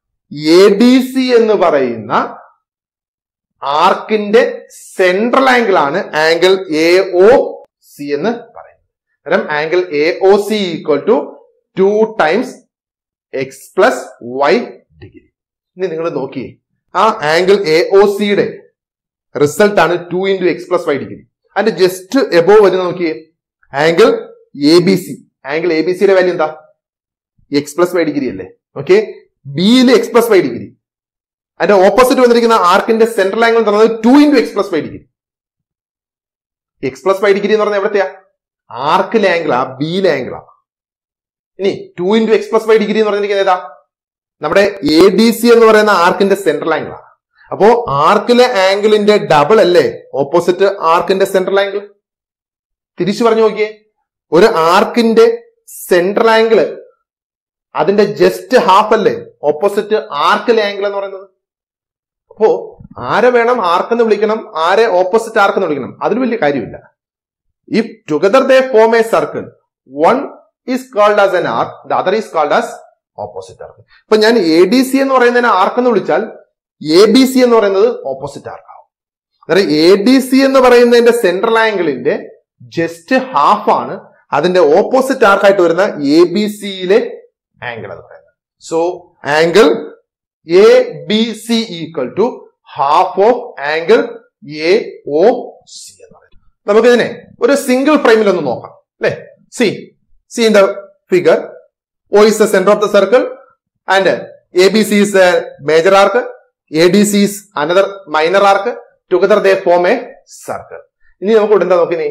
Speaker 1: എ ഡി സി എന്ന് പറയുന്ന ആർക്കിന്റെ സെൻട്രൽ ആംഗിൾ ആണ് ആംഗിൾ എ ഒ സി എന്ന് പറയുന്നത് അന്നേരം angle A O C equal to two times X plus Y degree ഇനി നിങ്ങൾ നോക്കിയേ ആ ആംഗിൾ എ ഒ സിയുടെ റിസൾട്ട് ആണ് two into X plus Y degree അതിന്റെ ജസ്റ്റ് എബോവ് വരുന്ന നോക്കിയേ angle A B C angle A B സിയുടെ വാല്യൂ എന്താ എക്സ് പ്ലസ് വൈ ഡിഗ്രി അല്ലേ ഓക്കെ ബിയിൽ എക്സ് പ്ലസ് വൈ ഡിഗ്രി അതിന്റെ ഓപ്പോസിറ്റ് വന്നിരിക്കുന്ന ആർക്കിന്റെ സെൻട്രൽ ആംഗിൾ എന്ന് പറയുന്നത് two into X plus Y degree x plus Y degree എന്ന് പറഞ്ഞാൽ എവിടത്തെയാ ആർക്കിലെ ആംഗിളാ ബിയിലെ ആംഗിളാ ഇനി two into X plus Y degree എന്ന് പറഞ്ഞിരിക്കുന്നത് ഏതാ നമ്മുടെ എ ഡി സി എന്ന് പറയുന്ന ആർക്കിന്റെ സെൻട്രൽ ആംഗിളാ അപ്പോ ആർക്കിലെ ആംഗിളിന്റെ ഡബിൾ അല്ലേ ഓപ്പോസിറ്റ് ആർക്കിന്റെ സെൻട്രൽ ആംഗിൾ തിരിച്ചു പറഞ്ഞു നോക്കിയേ ഒരു ആർക്കിന്റെ സെൻട്രൽ ആംഗിള് അതിന്റെ ജസ്റ്റ് ഹാഫ് അല്ലേ ഓപ്പോസിറ്റ് ആർക്കിലെ ആംഗിൾ എന്ന് പറയുന്നത് അപ്പോ ആരെ വേണം ആർക്കെന്ന് വിളിക്കണം ആരെ ഓപ്പോസിറ്റ് ആർക്കെന്ന് വിളിക്കണം അതിന് വലിയ കാര്യമില്ല if together they form a circle one is called as an arc the other is called as opposite arc ഇപ്പൊ ഞാൻ എ ഡി സി എന്ന് പറയുന്നതിനെ ആർക്കെന്ന് വിളിച്ചാൽ എ ബി സി എന്ന് പറയുന്നത് ഓപ്പോസിറ്റ് ആർക്കാവും അതായത് എ ഡി സി എന്ന് പറയുന്നതിന്റെ സെൻട്രൽ ആംഗിളിന്റെ ജസ്റ്റ് ഹാഫ് ആണ് അതിന്റെ ഓപ്പോസിറ്റ് ആർക്കായിട്ട് വരുന്ന എ ബി സിയിലെ ആംഗിൾ എന്ന് പറയുന്നത് so angle A B C equal to half of angle A O C എന്ന് പറയുന്നത് നമുക്കിതിനെ ഒരു സിംഗിൾ ഫ്രെയിമിൽ ഒന്ന് നോക്കാം അല്ലെ see see in the figure O is the centre of the circle and A B C is a major arc A D C is another minor arc together they form a circle ഇനി നമുക്ക് ഇവിടെ എന്താ നോക്കിനേ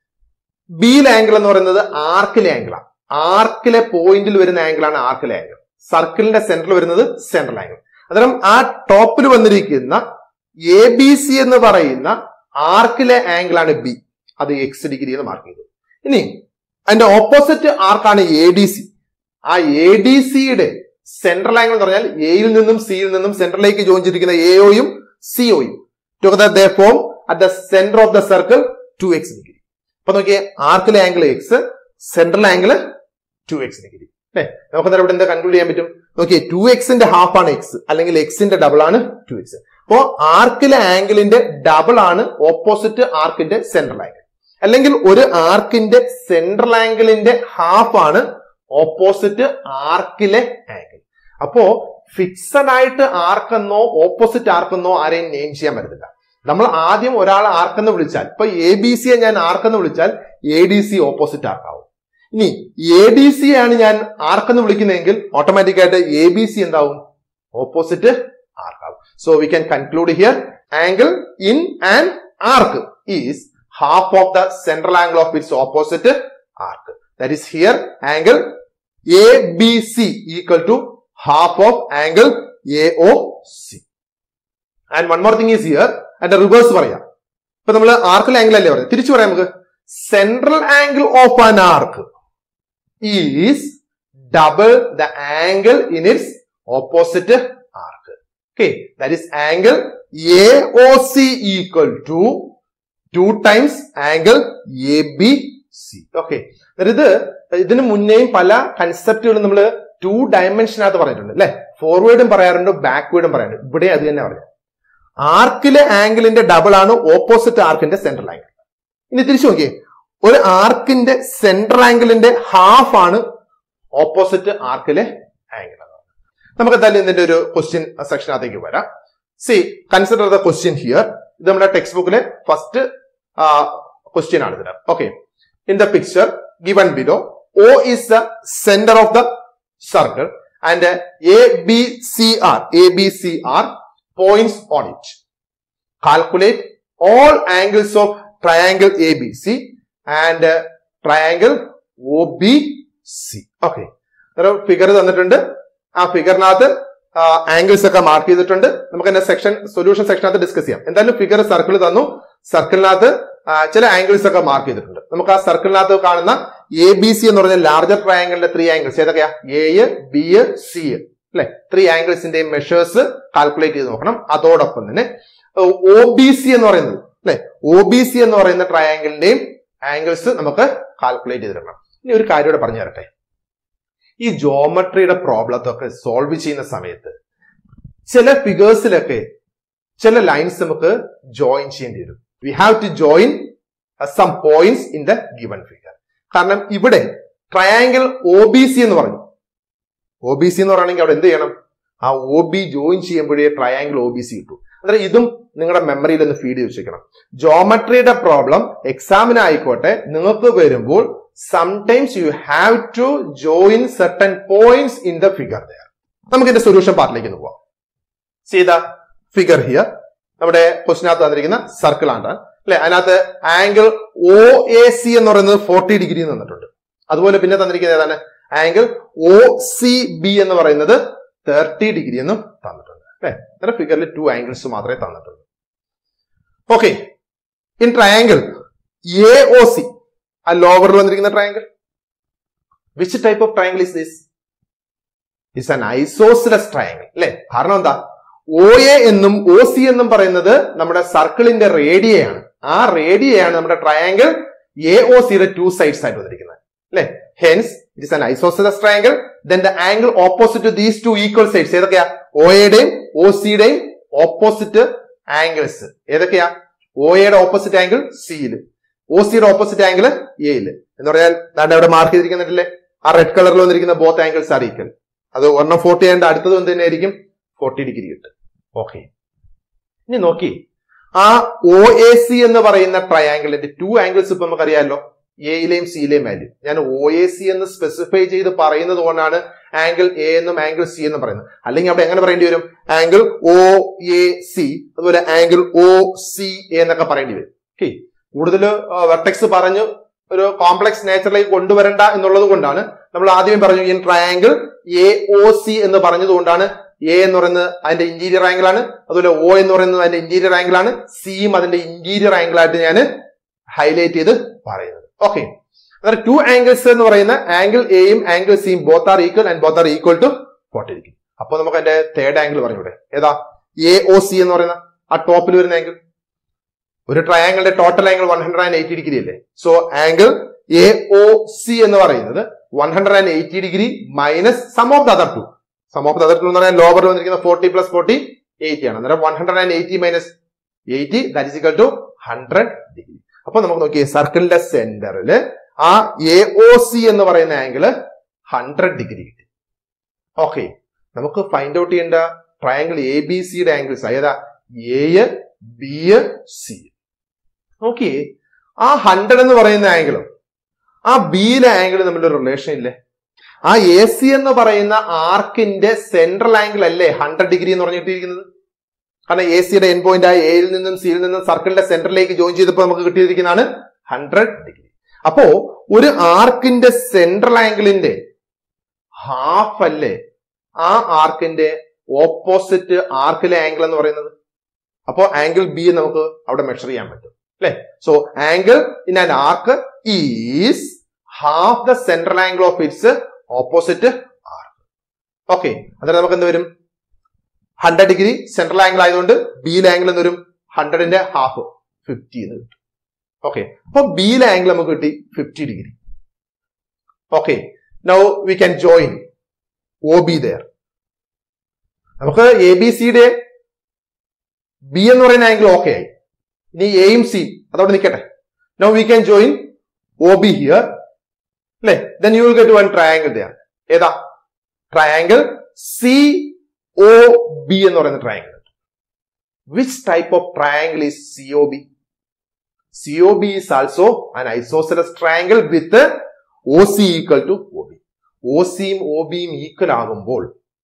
Speaker 1: ബിയിലെ angle എന്ന് പറയുന്നത് ആർക്കിലെ ആംഗിളാണ് ആർക്കിലെ പോയിന്റിൽ വരുന്ന ആംഗിളാണ് ആർക്കിലെ angle സർക്കിളിന്റെ സെന്ററിൽ വരുന്നത് സെൻട്രൽ ആംഗിൾ അന്നേരം ആ ടോപ്പിൽ വന്നിരിക്കുന്ന എ ബി സി എന്ന് പറയുന്ന ആർക്കിലെ ആംഗിൾ ആണ് ബി അത് എക്സ് ഡിഗ്രി എന്ന് മാർക്ക് ചെയ്തു ഇനി അതിന്റെ ഓപ്പോസിറ്റ് ആർക്കാണ് എ ഡി സി ആ എ ഡി സിയുടെ സെൻട്രൽ ആംഗിൾ എന്ന് പറഞ്ഞാൽ എയിൽ നിന്നും സിയിൽ നിന്നും സെൻട്രലിലേക്ക് ജോയിൻ ചെയ്തിരിക്കുന്ന എഒയും സിഒയും together they form at the centre of the circle two X degree അപ്പൊ നോക്കിയേ ആർക്കിലെ angle x central angle two X degree അല്ലെ നമുക്ക് ഇവിടെ എന്താ കൺക്ലൂഡ് ചെയ്യാൻ പറ്റും നോക്കിയേ ടു എക്സിന്റെ ഹാഫ് ആണ് എക്സ് അല്ലെങ്കിൽ എക്സിന്റെ ഡബിൾ ആണ് ടു എക്സ് അപ്പോ ആർക്കിലെ ആംഗിളിന്റെ ഡബിൾ ആണ് ഓപ്പോസിറ്റ് ആർക്കിന്റെ സെൻട്രൽ ആംഗിൾ അല്ലെങ്കിൽ ഒരു ആർക്കിന്റെ സെൻട്രൽ ആംഗിളിന്റെ ഹാഫ് ആണ് ഓപ്പോസിറ്റ് ആർക്കിലെ ആംഗിൾ അപ്പോ ഫിക്സഡ് ആയിട്ട് ആർക്കെന്നോ ഓപ്പോസിറ്റ് ആർക്കെന്നോ ആരെയും നെയിം ചെയ്യാൻ പറ്റത്തില്ല നമ്മൾ ആദ്യം ഒരാൾ ആർക്കെന്ന് വിളിച്ചാൽ ഇപ്പൊ എ ബി സിയെ ഞാൻ ആർക്കെന്ന് വിളിച്ചാൽ എ ഡി സി ഓപ്പോസിറ്റ് ആർക്കാവും ഇനി എ ഡി സി ആണ് ഞാൻ ആർക്ക് എന്ന് വിളിക്കുന്നതെങ്കിൽ ഓട്ടോമാറ്റിക് ആയിട്ട് എ ബി സി എന്താവും ഓപ്പോസിറ്റ് ആർക്കാവും so we can conclude here angle in and arc is half of the central angle of its opposite arc that is here angle A B C equal to half of angle A O C and one more thing is here അതിന്റെ reverse പറയാം ഇപ്പൊ നമ്മൾ ആർക്കിൽ angle അല്ലേ പറയാം തിരിച്ചു പറയാം നമുക്ക് central angle of an arc is double the angle in its opposite arc okay that is angle A O C equal to two times angle A B C okay ഇത് ഇതിന് മുന്നേയും പല കൺസെപ്റ്റുകളും നമ്മൾ ടു ഡയമെൻഷനകത്ത് പറഞ്ഞിട്ടുണ്ട് അല്ലെ ഫോർവേഡും പറയാറുണ്ട് ബാക്ക്വേഡും പറയാറുണ്ട് ഇവിടെ അത് തന്നെ പറയാം ആർക്കിലെ ആംഗിളിന്റെ ഡബിൾ ആണ് ഓപ്പോസിറ്റ് ആർക്കിന്റെ സെൻട്രൽ ആംഗിൾ ഇനി തിരിച്ചു നോക്കിയേ ഒരു ആർക്കിന്റെ സെൻട്രൽ ആംഗിളിന്റെ ഹാഫ് ആണ് ഓപ്പോസിറ്റ് ആർക്കിലെ ആംഗിൾ നമുക്ക് എന്തായാലും ഇതിന്റെ ഒരു ക്വസ്റ്റ്യൻ സെക്ഷനകത്തേക്ക് വരാം see consider the question here ഇത് നമ്മുടെ ടെക്സ്റ്റ് ബുക്കിലെ ഫസ്റ്റ് ക്വസ്റ്റ്യൻ ആണ് ഇതിന് okay in the picture given below O is the center of the circle and A, B, C are, A, B, C are points on it. Calculate all angles of triangle ABC and uh, triangle OBC. Okay. ഒരു figure തന്നിട്ടുണ്ട് ആ ഫിഗറിനകത്ത് angles ഒക്കെ mark ചെയ്തിട്ടുണ്ട് നമുക്ക് എന്നെ section solution സെക്ഷനകത്ത് discuss ചെയ്യാം എന്തായാലും figure circle തന്നു സർക്കിളിനകത്ത് ചില ആംഗിൾസ് ഒക്കെ മാർക്ക് ചെയ്തിട്ടുണ്ട് നമുക്ക് ആ സർക്കിളിനകത്ത് കാണുന്ന എ ബി സി എന്ന് പറഞ്ഞ ലാർജർ ട്രയാംഗിളിന്റെ ത്രീ ആംഗിൾസ് ഏതൊക്കെയാ എ ബി സി അല്ലെ ത്രീ ആംഗിൾസിന്റെ മെഷേഴ്സ് കാൽക്കുലേറ്റ് ചെയ്ത് നോക്കണം അതോടൊപ്പം തന്നെ ഒ ബി സി എന്ന് പറയുന്നത് അല്ലെ ഒ ബി സി എന്ന് പറയുന്ന ട്രയാംഗിളിന്റെയും ആംഗിൾസ് നമുക്ക് കാൽക്കുലേറ്റ് ചെയ്തിടണം ഇനി ഒരു കാര്യം ഇവിടെ പറഞ്ഞു തരട്ടെ ഈ ജോമെട്രിയുടെ പ്രോബ്ലത്തൊക്കെ സോൾവ് ചെയ്യുന്ന സമയത്ത് ചില ഫിഗേഴ്സിലൊക്കെ ചില ലൈൻസ് നമുക്ക് ജോയിൻ ചെയ്യേണ്ടി വരും we have to join some points in the given figure കാരണം ഇവിടെ ട്രയാങ്കിൾ ഒ ബി സി എന്ന് പറഞ്ഞു ഒ ബി സി എന്ന് പറയുകയാണെങ്കിൽ അവിടെ എന്ത് ചെയ്യണം ആ ഒ ബി ജോയിൻ ചെയ്യുമ്പോഴേ ട്രയാങ്കിൾ ഒ ബി സി കിട്ടൂ അന്നേരം ഇതും നിങ്ങളുടെ മെമ്മറിയിൽ ഒന്ന് ഫീഡ് ചെയ്ത് വെച്ചേക്കണം ജോമെട്രിയുടെ പ്രോബ്ലം എക്സാമിന് ആയിക്കോട്ടെ നിങ്ങൾക്ക് വരുമ്പോൾ sometimes you have to join certain points in the figure നമുക്ക് ഇതിന്റെ സൊല്യൂഷൻ പാർട്ടിലേക്ക് പോവാം സീ ദ ഫിഗർ ഹിയർ നമ്മുടെ ക്വസ്റ്റിനകത്ത് തന്നിരിക്കുന്ന സർക്കിൾ ആണ് അല്ലെ അതിനകത്ത് ആംഗിൾ ഒ എ സി എന്ന് പറയുന്നത് ഫോർട്ടി ഡിഗ്രി തന്നിട്ടുണ്ട് അതുപോലെ പിന്നെ തന്നിരിക്കുന്നത് ഏതാണ് ആംഗിൾ ഒ സി ബി എന്ന് പറയുന്നത് തേർട്ടി ഡിഗ്രി എന്നും തന്നിട്ടുണ്ട് അല്ലെ അന്നേരം ഫിഗറിൽ ടു ആംഗിൾസ് മാത്രമേ തന്നിട്ടുള്ളൂ okay in triangle A O C ആ ലോവറിൽ വന്നിരിക്കുന്ന triangle which type of triangle is this is an isosceles triangle അല്ലെ കാരണം എന്താ ഒ എ എന്നും ഒ സി എന്നും പറയുന്നത് നമ്മുടെ സർക്കിളിന്റെ റേഡിയയാണ് ആ റേഡിയയാണ് നമ്മുടെ ട്രയാംഗിൾ എ ഒ സിയുടെ ടു സൈഡ്സ് ആയിട്ട് വന്നിരിക്കുന്നത് അല്ലെ hence it is an isosceles triangle then the angle opposite these two equal sides ഏതൊക്കെയാ ഒ എയുടെയും ഒ സിയുടെയും ഓപ്പോസിറ്റ് ആംഗിൾസ് ഏതൊക്കെയാ ഒ എയുടെ ഓപ്പോസിറ്റ് ആംഗിൾ സിയില് ഒ സിയുടെ ഓപ്പോസിറ്റ് ആംഗിൾ എയില് എന്ന് പറഞ്ഞാൽ ദാണ്ട് അവിടെ മാർക്ക് ചെയ്തിരിക്കുന്നില്ലേ ആ റെഡ് കളറിൽ വന്നിരിക്കുന്ന ബോത്ത് ആംഗിൾസ് ആർ ഈക്വൽ അത് ഒരെണ്ണം ഫോർട്ടി ആയതുകൊണ്ട് അടുത്തത് എന്ത് തന്നെയായിരിക്കും ഫോർട്ടി ഡിഗ്രി കിട്ടും ഓക്കെ ഇനി നോക്കി ആ ഒ എ സി എന്ന് പറയുന്ന ട്രയാംഗിളിന്റെ ടു ആംഗിൾസ് ഇപ്പൊ നമുക്കറിയാമല്ലോ എയിലെയും സിയിലെയും വാല്യൂ ഞാൻ ഒ എ സി എന്ന് സ്പെസിഫൈ ചെയ്ത് പറയുന്നത് കൊണ്ടാണ് ആംഗിൾ എ എന്നും ആംഗിൾ സി എന്നും പറയുന്നത് അല്ലെങ്കിൽ അവിടെ എങ്ങനെ പറയേണ്ടി വരും ആംഗിൾ ഒ എ സി അതുപോലെ ആംഗിൾ ഒ സി എ എന്നൊക്കെ പറയേണ്ടി വരും ഓക്കെ കൂടുതൽ വെർട്ടെക്സ് പറഞ്ഞു ഒരു കോംപ്ലക്സ് നേച്ചറിലേക്ക് കൊണ്ടുവരണ്ട എന്നുള്ളത് കൊണ്ടാണ് നമ്മൾ ആദ്യം പറഞ്ഞു ഈ ട്രയാംഗിൾ എ ഒ സി എന്ന് പറഞ്ഞതുകൊണ്ടാണ് എ എന്ന് പറയുന്നത് അതിന്റെ ഇന്റീരിയർ ആംഗിൾ ആണ് അതുപോലെ ഒ എന്ന് പറയുന്നത് അതിന്റെ ഇന്റീരിയർ ആംഗിൾ ആണ് സിയും അതിന്റെ ഇന്റീരിയർ ആംഗിൾ ആയിട്ട് ഞാൻ ഹൈലൈറ്റ് ചെയ്ത് പറയുന്നത് ഓക്കെ അതായത് ടു ആംഗിൾസ് എന്ന് പറയുന്ന ആംഗിൾ എയും ആംഗിൾ സിയും both are equal and both are equal to forty degree അപ്പൊ നമുക്ക് അതിന്റെ തേർഡ് ആംഗിൾ പറഞ്ഞൂടെ ഏതാ എ ഒ സി എന്ന് പറയുന്ന ആ ടോപ്പിൽ വരുന്ന ആംഗിൾ ഒരു ട്രയാംഗിളിന്റെ total angle one hundred and eighty degree അല്ലേ so angle A O C എന്ന് പറയുന്നത് one hundred and eighty degree minus sum of the other two sum of the other two എന്ന് പറഞ്ഞാൽ ലോവറിൽ വന്നിരിക്കുന്ന ഫോർട്ടി പ്ലസ് ഫോർട്ടി എയ്റ്റി ആണ് അന്നേരം one hundred and eighty minus eighty that is equal to hundred degree അപ്പൊ നമുക്ക് നോക്കിയേ സർക്കിളിന്റെ സെന്ററിൽ ആ എ ഒ സി എന്ന് പറയുന്ന ആംഗിള് ഹൺഡ്രഡ് ഡിഗ്രി കിട്ടി ഓക്കെ നമുക്ക് ഫൈൻഡ് ഔട്ട് ചെയ്യേണ്ട ട്രയാംഗിൾ എ ബി സിയുടെ ആംഗിൾസ് ഏതാ എ ബി സി നോക്കിയേ ആ ഹൺഡ്രഡ് എന്ന് പറയുന്ന ആംഗിളും ആ ബിയിലെ ആംഗിൾ തമ്മിലൊരു റിലേഷൻ ഇല്ലേ ആ എ സി എന്ന് പറയുന്ന ആർക്കിന്റെ സെൻട്രൽ ആംഗിൾ അല്ലേ ഹൺഡ്രഡ് ഡിഗ്രി എന്ന് പറഞ്ഞിട്ടിരിക്കുന്നത് കാരണം എ സിയുടെ എൻ പോയിന്റ് ആയ എയിൽ നിന്നും സിയിൽ നിന്നും സർക്കിളിന്റെ സെന്ററിലേക്ക് ജോയിൻ ചെയ്തപ്പോൾ നമുക്ക് കിട്ടിയിരിക്കുന്നതാണ് ഹൺഡ്രഡ് ഡിഗ്രി അപ്പോ ഒരു ആർക്കിന്റെ സെൻട്രൽ ആംഗിളിന്റെ ഹാഫ് അല്ലേ ആ ആർക്കിന്റെ ഓപ്പോസിറ്റ് ആർക്കിലെ ആംഗിൾ എന്ന് പറയുന്നത് അപ്പോ ആംഗിൾ ബി നമുക്ക് അവിടെ മെഷർ ചെയ്യാൻ പറ്റും അല്ലെ so angle in an arc is half the central angle of its opposite arc okay അന്നേരം നമുക്ക് എന്ത് വരും ഹൺഡ്രഡ് ഡിഗ്രി സെൻട്രൽ ആംഗിൾ ആയതുകൊണ്ട് ബിയിലെ ആംഗിൾ എന്ന് വരും ഹൺഡ്രഡിന്റെ ഹാഫ് ഫിഫ്റ്റി എന്ന് കിട്ടും ഓക്കെ അപ്പൊ ബിയിലെ ആംഗിൾ നമുക്ക് കിട്ടി fifty degree okay now we can join O B there നമുക്ക് എ ബി സിയുടെ ബി എന്ന് പറയുന്ന ആംഗിൾ ഓക്കെ ആയി ഇനി എയും സി അതോടെ നിൽക്കട്ടെ now we can join O B here അല്ലേ then you will get one triangle there ഏതാ ട്രയാങ്കിൾ സി ഒ ബി എന്ന് പറയുന്ന triangle which type of triangle is C O B C O B is also an isosceles triangle with O C equal to O B O സിയും O ബിയും equal ആകുമ്പോൾ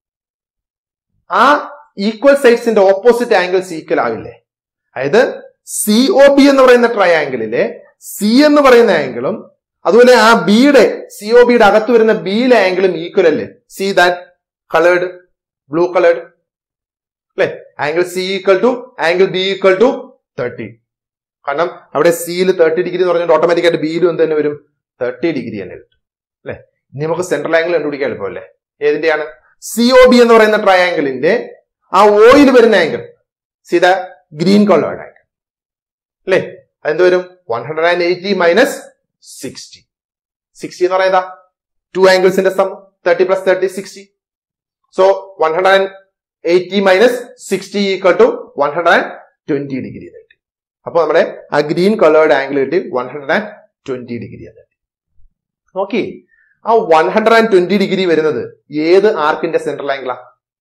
Speaker 1: ആ equal സൈഡ്സിന്റെ opposite angles equal ആവില്ലേ അതായത് C O B എന്ന് പറയുന്ന ട്രയാങ്കിളിലെ C എന്ന് പറയുന്ന ആംഗിളും അതുപോലെ ആ ബിയുടെ സി ഒ ബിയുടെ അകത്ത് വരുന്ന ബിയിലെ ആംഗിളും ഈക്വൽ അല്ലേ C that coloured blue coloured അല്ലെ angle C equal to angle B equal to thirty കാരണം അവിടെ സിയിൽ തേർട്ടി ഡിഗ്രി എന്ന് പറഞ്ഞിട്ട് ഓട്ടോമാറ്റിക് ആയിട്ട് ബിയിലും എന്ത് തന്നെ വരും തേർട്ടി ഡിഗ്രി തന്നെ കിട്ടും അല്ലെ ഇനി നമുക്ക് സെൻട്രൽ ആംഗിൾ കണ്ടുപിടിക്കാൻ എളുപ്പമല്ലേ ഏതിന്റെയാണ് സി ഒ ബി എന്ന് പറയുന്ന ട്രയാംഗിളിന്റെ ആ ഓയിൽ വരുന്ന angle C the green coloured angle അല്ലേ അതെന്ത് വരും one hundred and eighty minus sixty sixty എന്ന് പറയുന്നതാ ടു ആംഗിൾസിന്റെ sum thirty plus thirty sixty so one hundred and eighty minus sixty equal to one hundred and twenty degree എന്ന് കിട്ടി അപ്പൊ നമ്മുടെ ആ ഗ്രീൻ കളേർഡ് ആംഗിൾ കിട്ടി one hundred and twenty degree എന്ന് കിട്ടി നോക്കി ആ one hundred and twenty degree വരുന്നത് ഏത് ആർക്കിന്റെ central ആംഗിളാ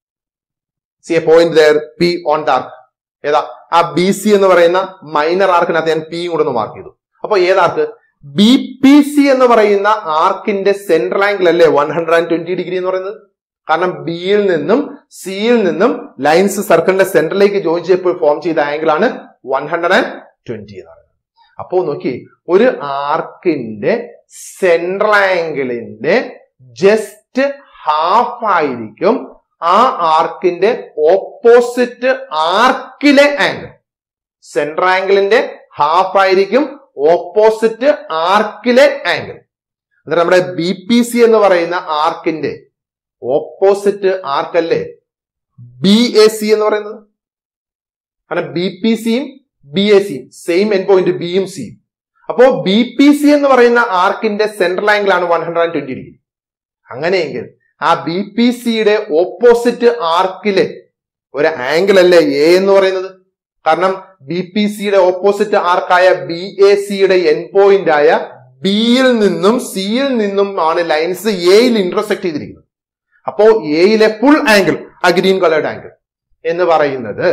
Speaker 1: see a point there P on the arc ഏതാ ആ ബി സി എന്ന് പറയുന്ന മൈനർ ആർക്കിനകത്ത് ഞാൻ പിയും കൂടെ ഒന്ന് മാർക്ക് ചെയ്തു അപ്പൊ ഏതാർക്ക് ബി പി സി എന്ന് പറയുന്ന ആർക്കിന്റെ സെൻട്രൽ ആംഗിൾ അല്ലേ one hundred and twenty degree എന്ന് പറയുന്നത് കാരണം ബിയിൽ നിന്നും സിയിൽ നിന്നും ലൈൻസ് സർക്കിളിന്റെ സെന്ററിലേക്ക് ജോയിൻ ചെയ്തപ്പോൾ ഫോം ചെയ്ത ആംഗിൾ ആണ് വൺ ഹൺഡ്രഡ് ആൻഡ് ട്വന്റി എന്ന് പറയുന്നത് അപ്പോ നോക്കി ഒരു ആർക്കിന്റെ സെൻട്രൽ ആംഗിളിന്റെ ജസ്റ്റ് ഹാഫ് ആയിരിക്കും ആ ആർക്കിന്റെ ഓപ്പോസിറ്റ് ആർക്കിലെ ആംഗിൾ സെൻട്രൽ ആംഗിളിന്റെ ഹാഫ് ആയിരിക്കും ഓപ്പോസിറ്റ് ആർക്കിലെ ആംഗിൾ എന്നിട്ട് നമ്മുടെ ബി പി സി എന്ന് പറയുന്ന ആർക്കിന്റെ ഓപ്പോസിറ്റ് ആർക്കല്ലേ ബി എ സി എന്ന് പറയുന്നത് കാരണം ബി പി സിയും ബി എ സിയും സെയിം എൻ പോയിന്റ് ബിയും സിയും അപ്പോ ബി പി സി എന്ന് പറയുന്ന ആർക്കിന്റെ സെൻട്രൽ ആംഗിൾ ആണ് one hundred and twenty degree അങ്ങനെയെങ്കിൽ ആ ബി പി സിയുടെ ഓപ്പോസിറ്റ് ആർക്കിലെ ഒരു ആംഗിൾ അല്ലേ എ എന്ന് പറയുന്നത് കാരണം ബി പി സിയുടെ ഓപ്പോസിറ്റ് ആർക്കായ ബി എ സിയുടെ എൻ പോയിന്റ് ആയ ബിയിൽ നിന്നും സിയിൽ നിന്നും ആണ് ലൈൻസ് എയിൽ ഇന്റർസെക്ട് ചെയ്തിരിക്കുന്നത് അപ്പോ എയിലെ ഫുൾ ആംഗിൾ ആ ഗ്രീൻ കളേർഡ് ആംഗിൾ എന്ന് പറയുന്നത്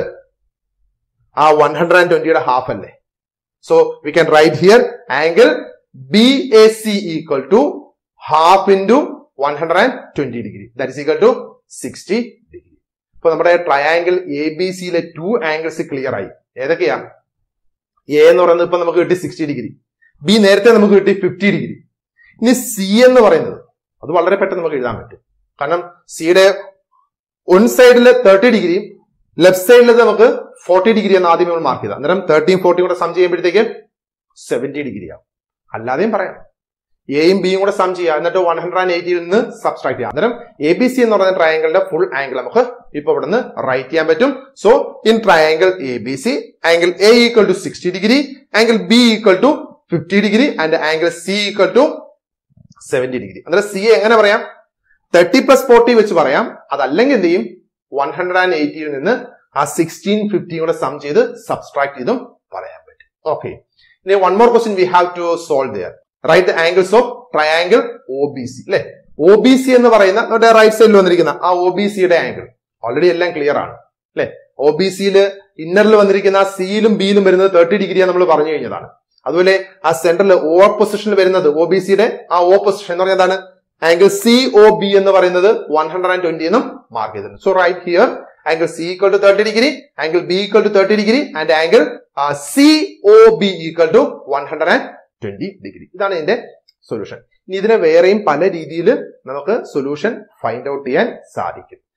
Speaker 1: ആ വൺ ഹൺഡ്രഡ് ആൻഡ് ട്വന്റിയുടെ ഹാഫ് അല്ലേ so we can write here angle B A C equal to half into one hundred and twenty degree that is equal to sixty degree ഇപ്പൊ നമ്മുടെ triangle A B സിയിലെ two angles clear ആയി ഏതൊക്കെയാ A എന്ന് പറയുന്നത് ഇപ്പൊ നമുക്ക് കിട്ടി സിക്സ്റ്റി ഡിഗ്രി ബി നേരത്തെ നമുക്ക് കിട്ടി ഫിഫ്റ്റി ഡിഗ്രി ഇനി സി എന്ന് പറയുന്നത് അത് വളരെ പെട്ടെന്ന് നമുക്ക് എഴുതാൻ പറ്റും കാരണം സിയുടെ ഒൺ സൈഡിൽ തേർട്ടി ഡിഗ്രിയും ലെഫ്റ്റ് സൈഡിൽ നമുക്ക് ഫോർട്ടി ഡിഗ്രി എന്ന് ആദ്യം നമ്മൾ മാർക്ക് ചെയ്താൽ അന്നേരം തേർട്ടിയും ഫോർട്ടിയും കൂടെ സം ചെയ്യുമ്പോഴത്തേക്ക് സെവന്റി ഡിഗ്രി ആവും അല്ലാതെയും പറയാം എയും ബിയും കൂടെ സം ചെയ്യുക എന്നിട്ട് വൺ ഹൺഡ്രഡ് ആൻഡ് എയ്റ്റിയിൽ നിന്ന് സബ്സ്ട്രാക്ട് ചെയ്യാം അന്നേരം എ ബി സി എന്ന് പറയുന്ന ട്രയാങ്കിളിന്റെ ഫുൾ ആംഗിൾ നമുക്ക് ഇപ്പൊ ഇവിടെ നിന്ന് റൈറ്റ് ചെയ്യാൻ പറ്റും so in triangle A B C angle A equal to sixty degree angle B equal to fifty degree and angle C equal to seventy degree അന്നേരം സി എങ്ങനെ പറയാം തേർട്ടി പ്ലസ് ഫോർട്ടി വെച്ച് പറയാം അതല്ലെങ്കിൽ എന്ത് ചെയ്യും വൺ ഹൺഡ്രഡ് ആൻഡ് എയ്റ്റിയിൽ നിന്ന് ആ സിക്സ്റ്റീൻ ഫിഫ്റ്റിയും കൂടെ സം ചെയ്ത് സബ്സ്ട്രാക്ട് ചെയ്തും പറയാൻ പറ്റും ഓക്കെ ഇനി one more question we have to solve there write the angles of triangle O B C അല്ലെ ഒ ബി സി എന്ന് പറയുന്ന നമ്മുടെ റൈറ്റ് സൈഡിൽ വന്നിരിക്കുന്ന ആ ഒ ബി സിയുടെ ആംഗിൾ ഓൾറെഡി എല്ലാം ക്ലിയർ ആണ് അല്ലെ ഒ ബി സിയിൽ ഇന്നറിൽ വന്നിരിക്കുന്ന സിയിലും ബിയിലും വരുന്നത് തേർട്ടി ഡിഗ്രിയാണ് നമ്മൾ പറഞ്ഞു കഴിഞ്ഞതാണ് അതുപോലെ ആ സെന്ററിൽ ഓ പൊസിഷനിൽ വരുന്നത് ഒ ബി സിയുടെ ആ ഓ പൊസിഷൻ എന്ന് പറഞ്ഞാൽ എന്താണ് ആംഗിൾ സി ഒ ബി എന്ന് പറയുന്നത് വൺ ഹൺഡ്രഡ് ആൻഡ് ട്വന്റി എന്നും മാർക്ക് ചെയ്തിട്ടുണ്ട് so right here angle C equal to thirty degree angle B equal to thirty degree and angle C O B equal to one hundred and twenty degree ഇതാണ് ഇതിന്റെ solution ഇനി ഇതിനെ വേറെയും പല രീതിയിൽ നമുക്ക് സൊല്യൂഷൻ ഫൈൻഡ് ഔട്ട് ചെയ്യാൻ സാധിക്കും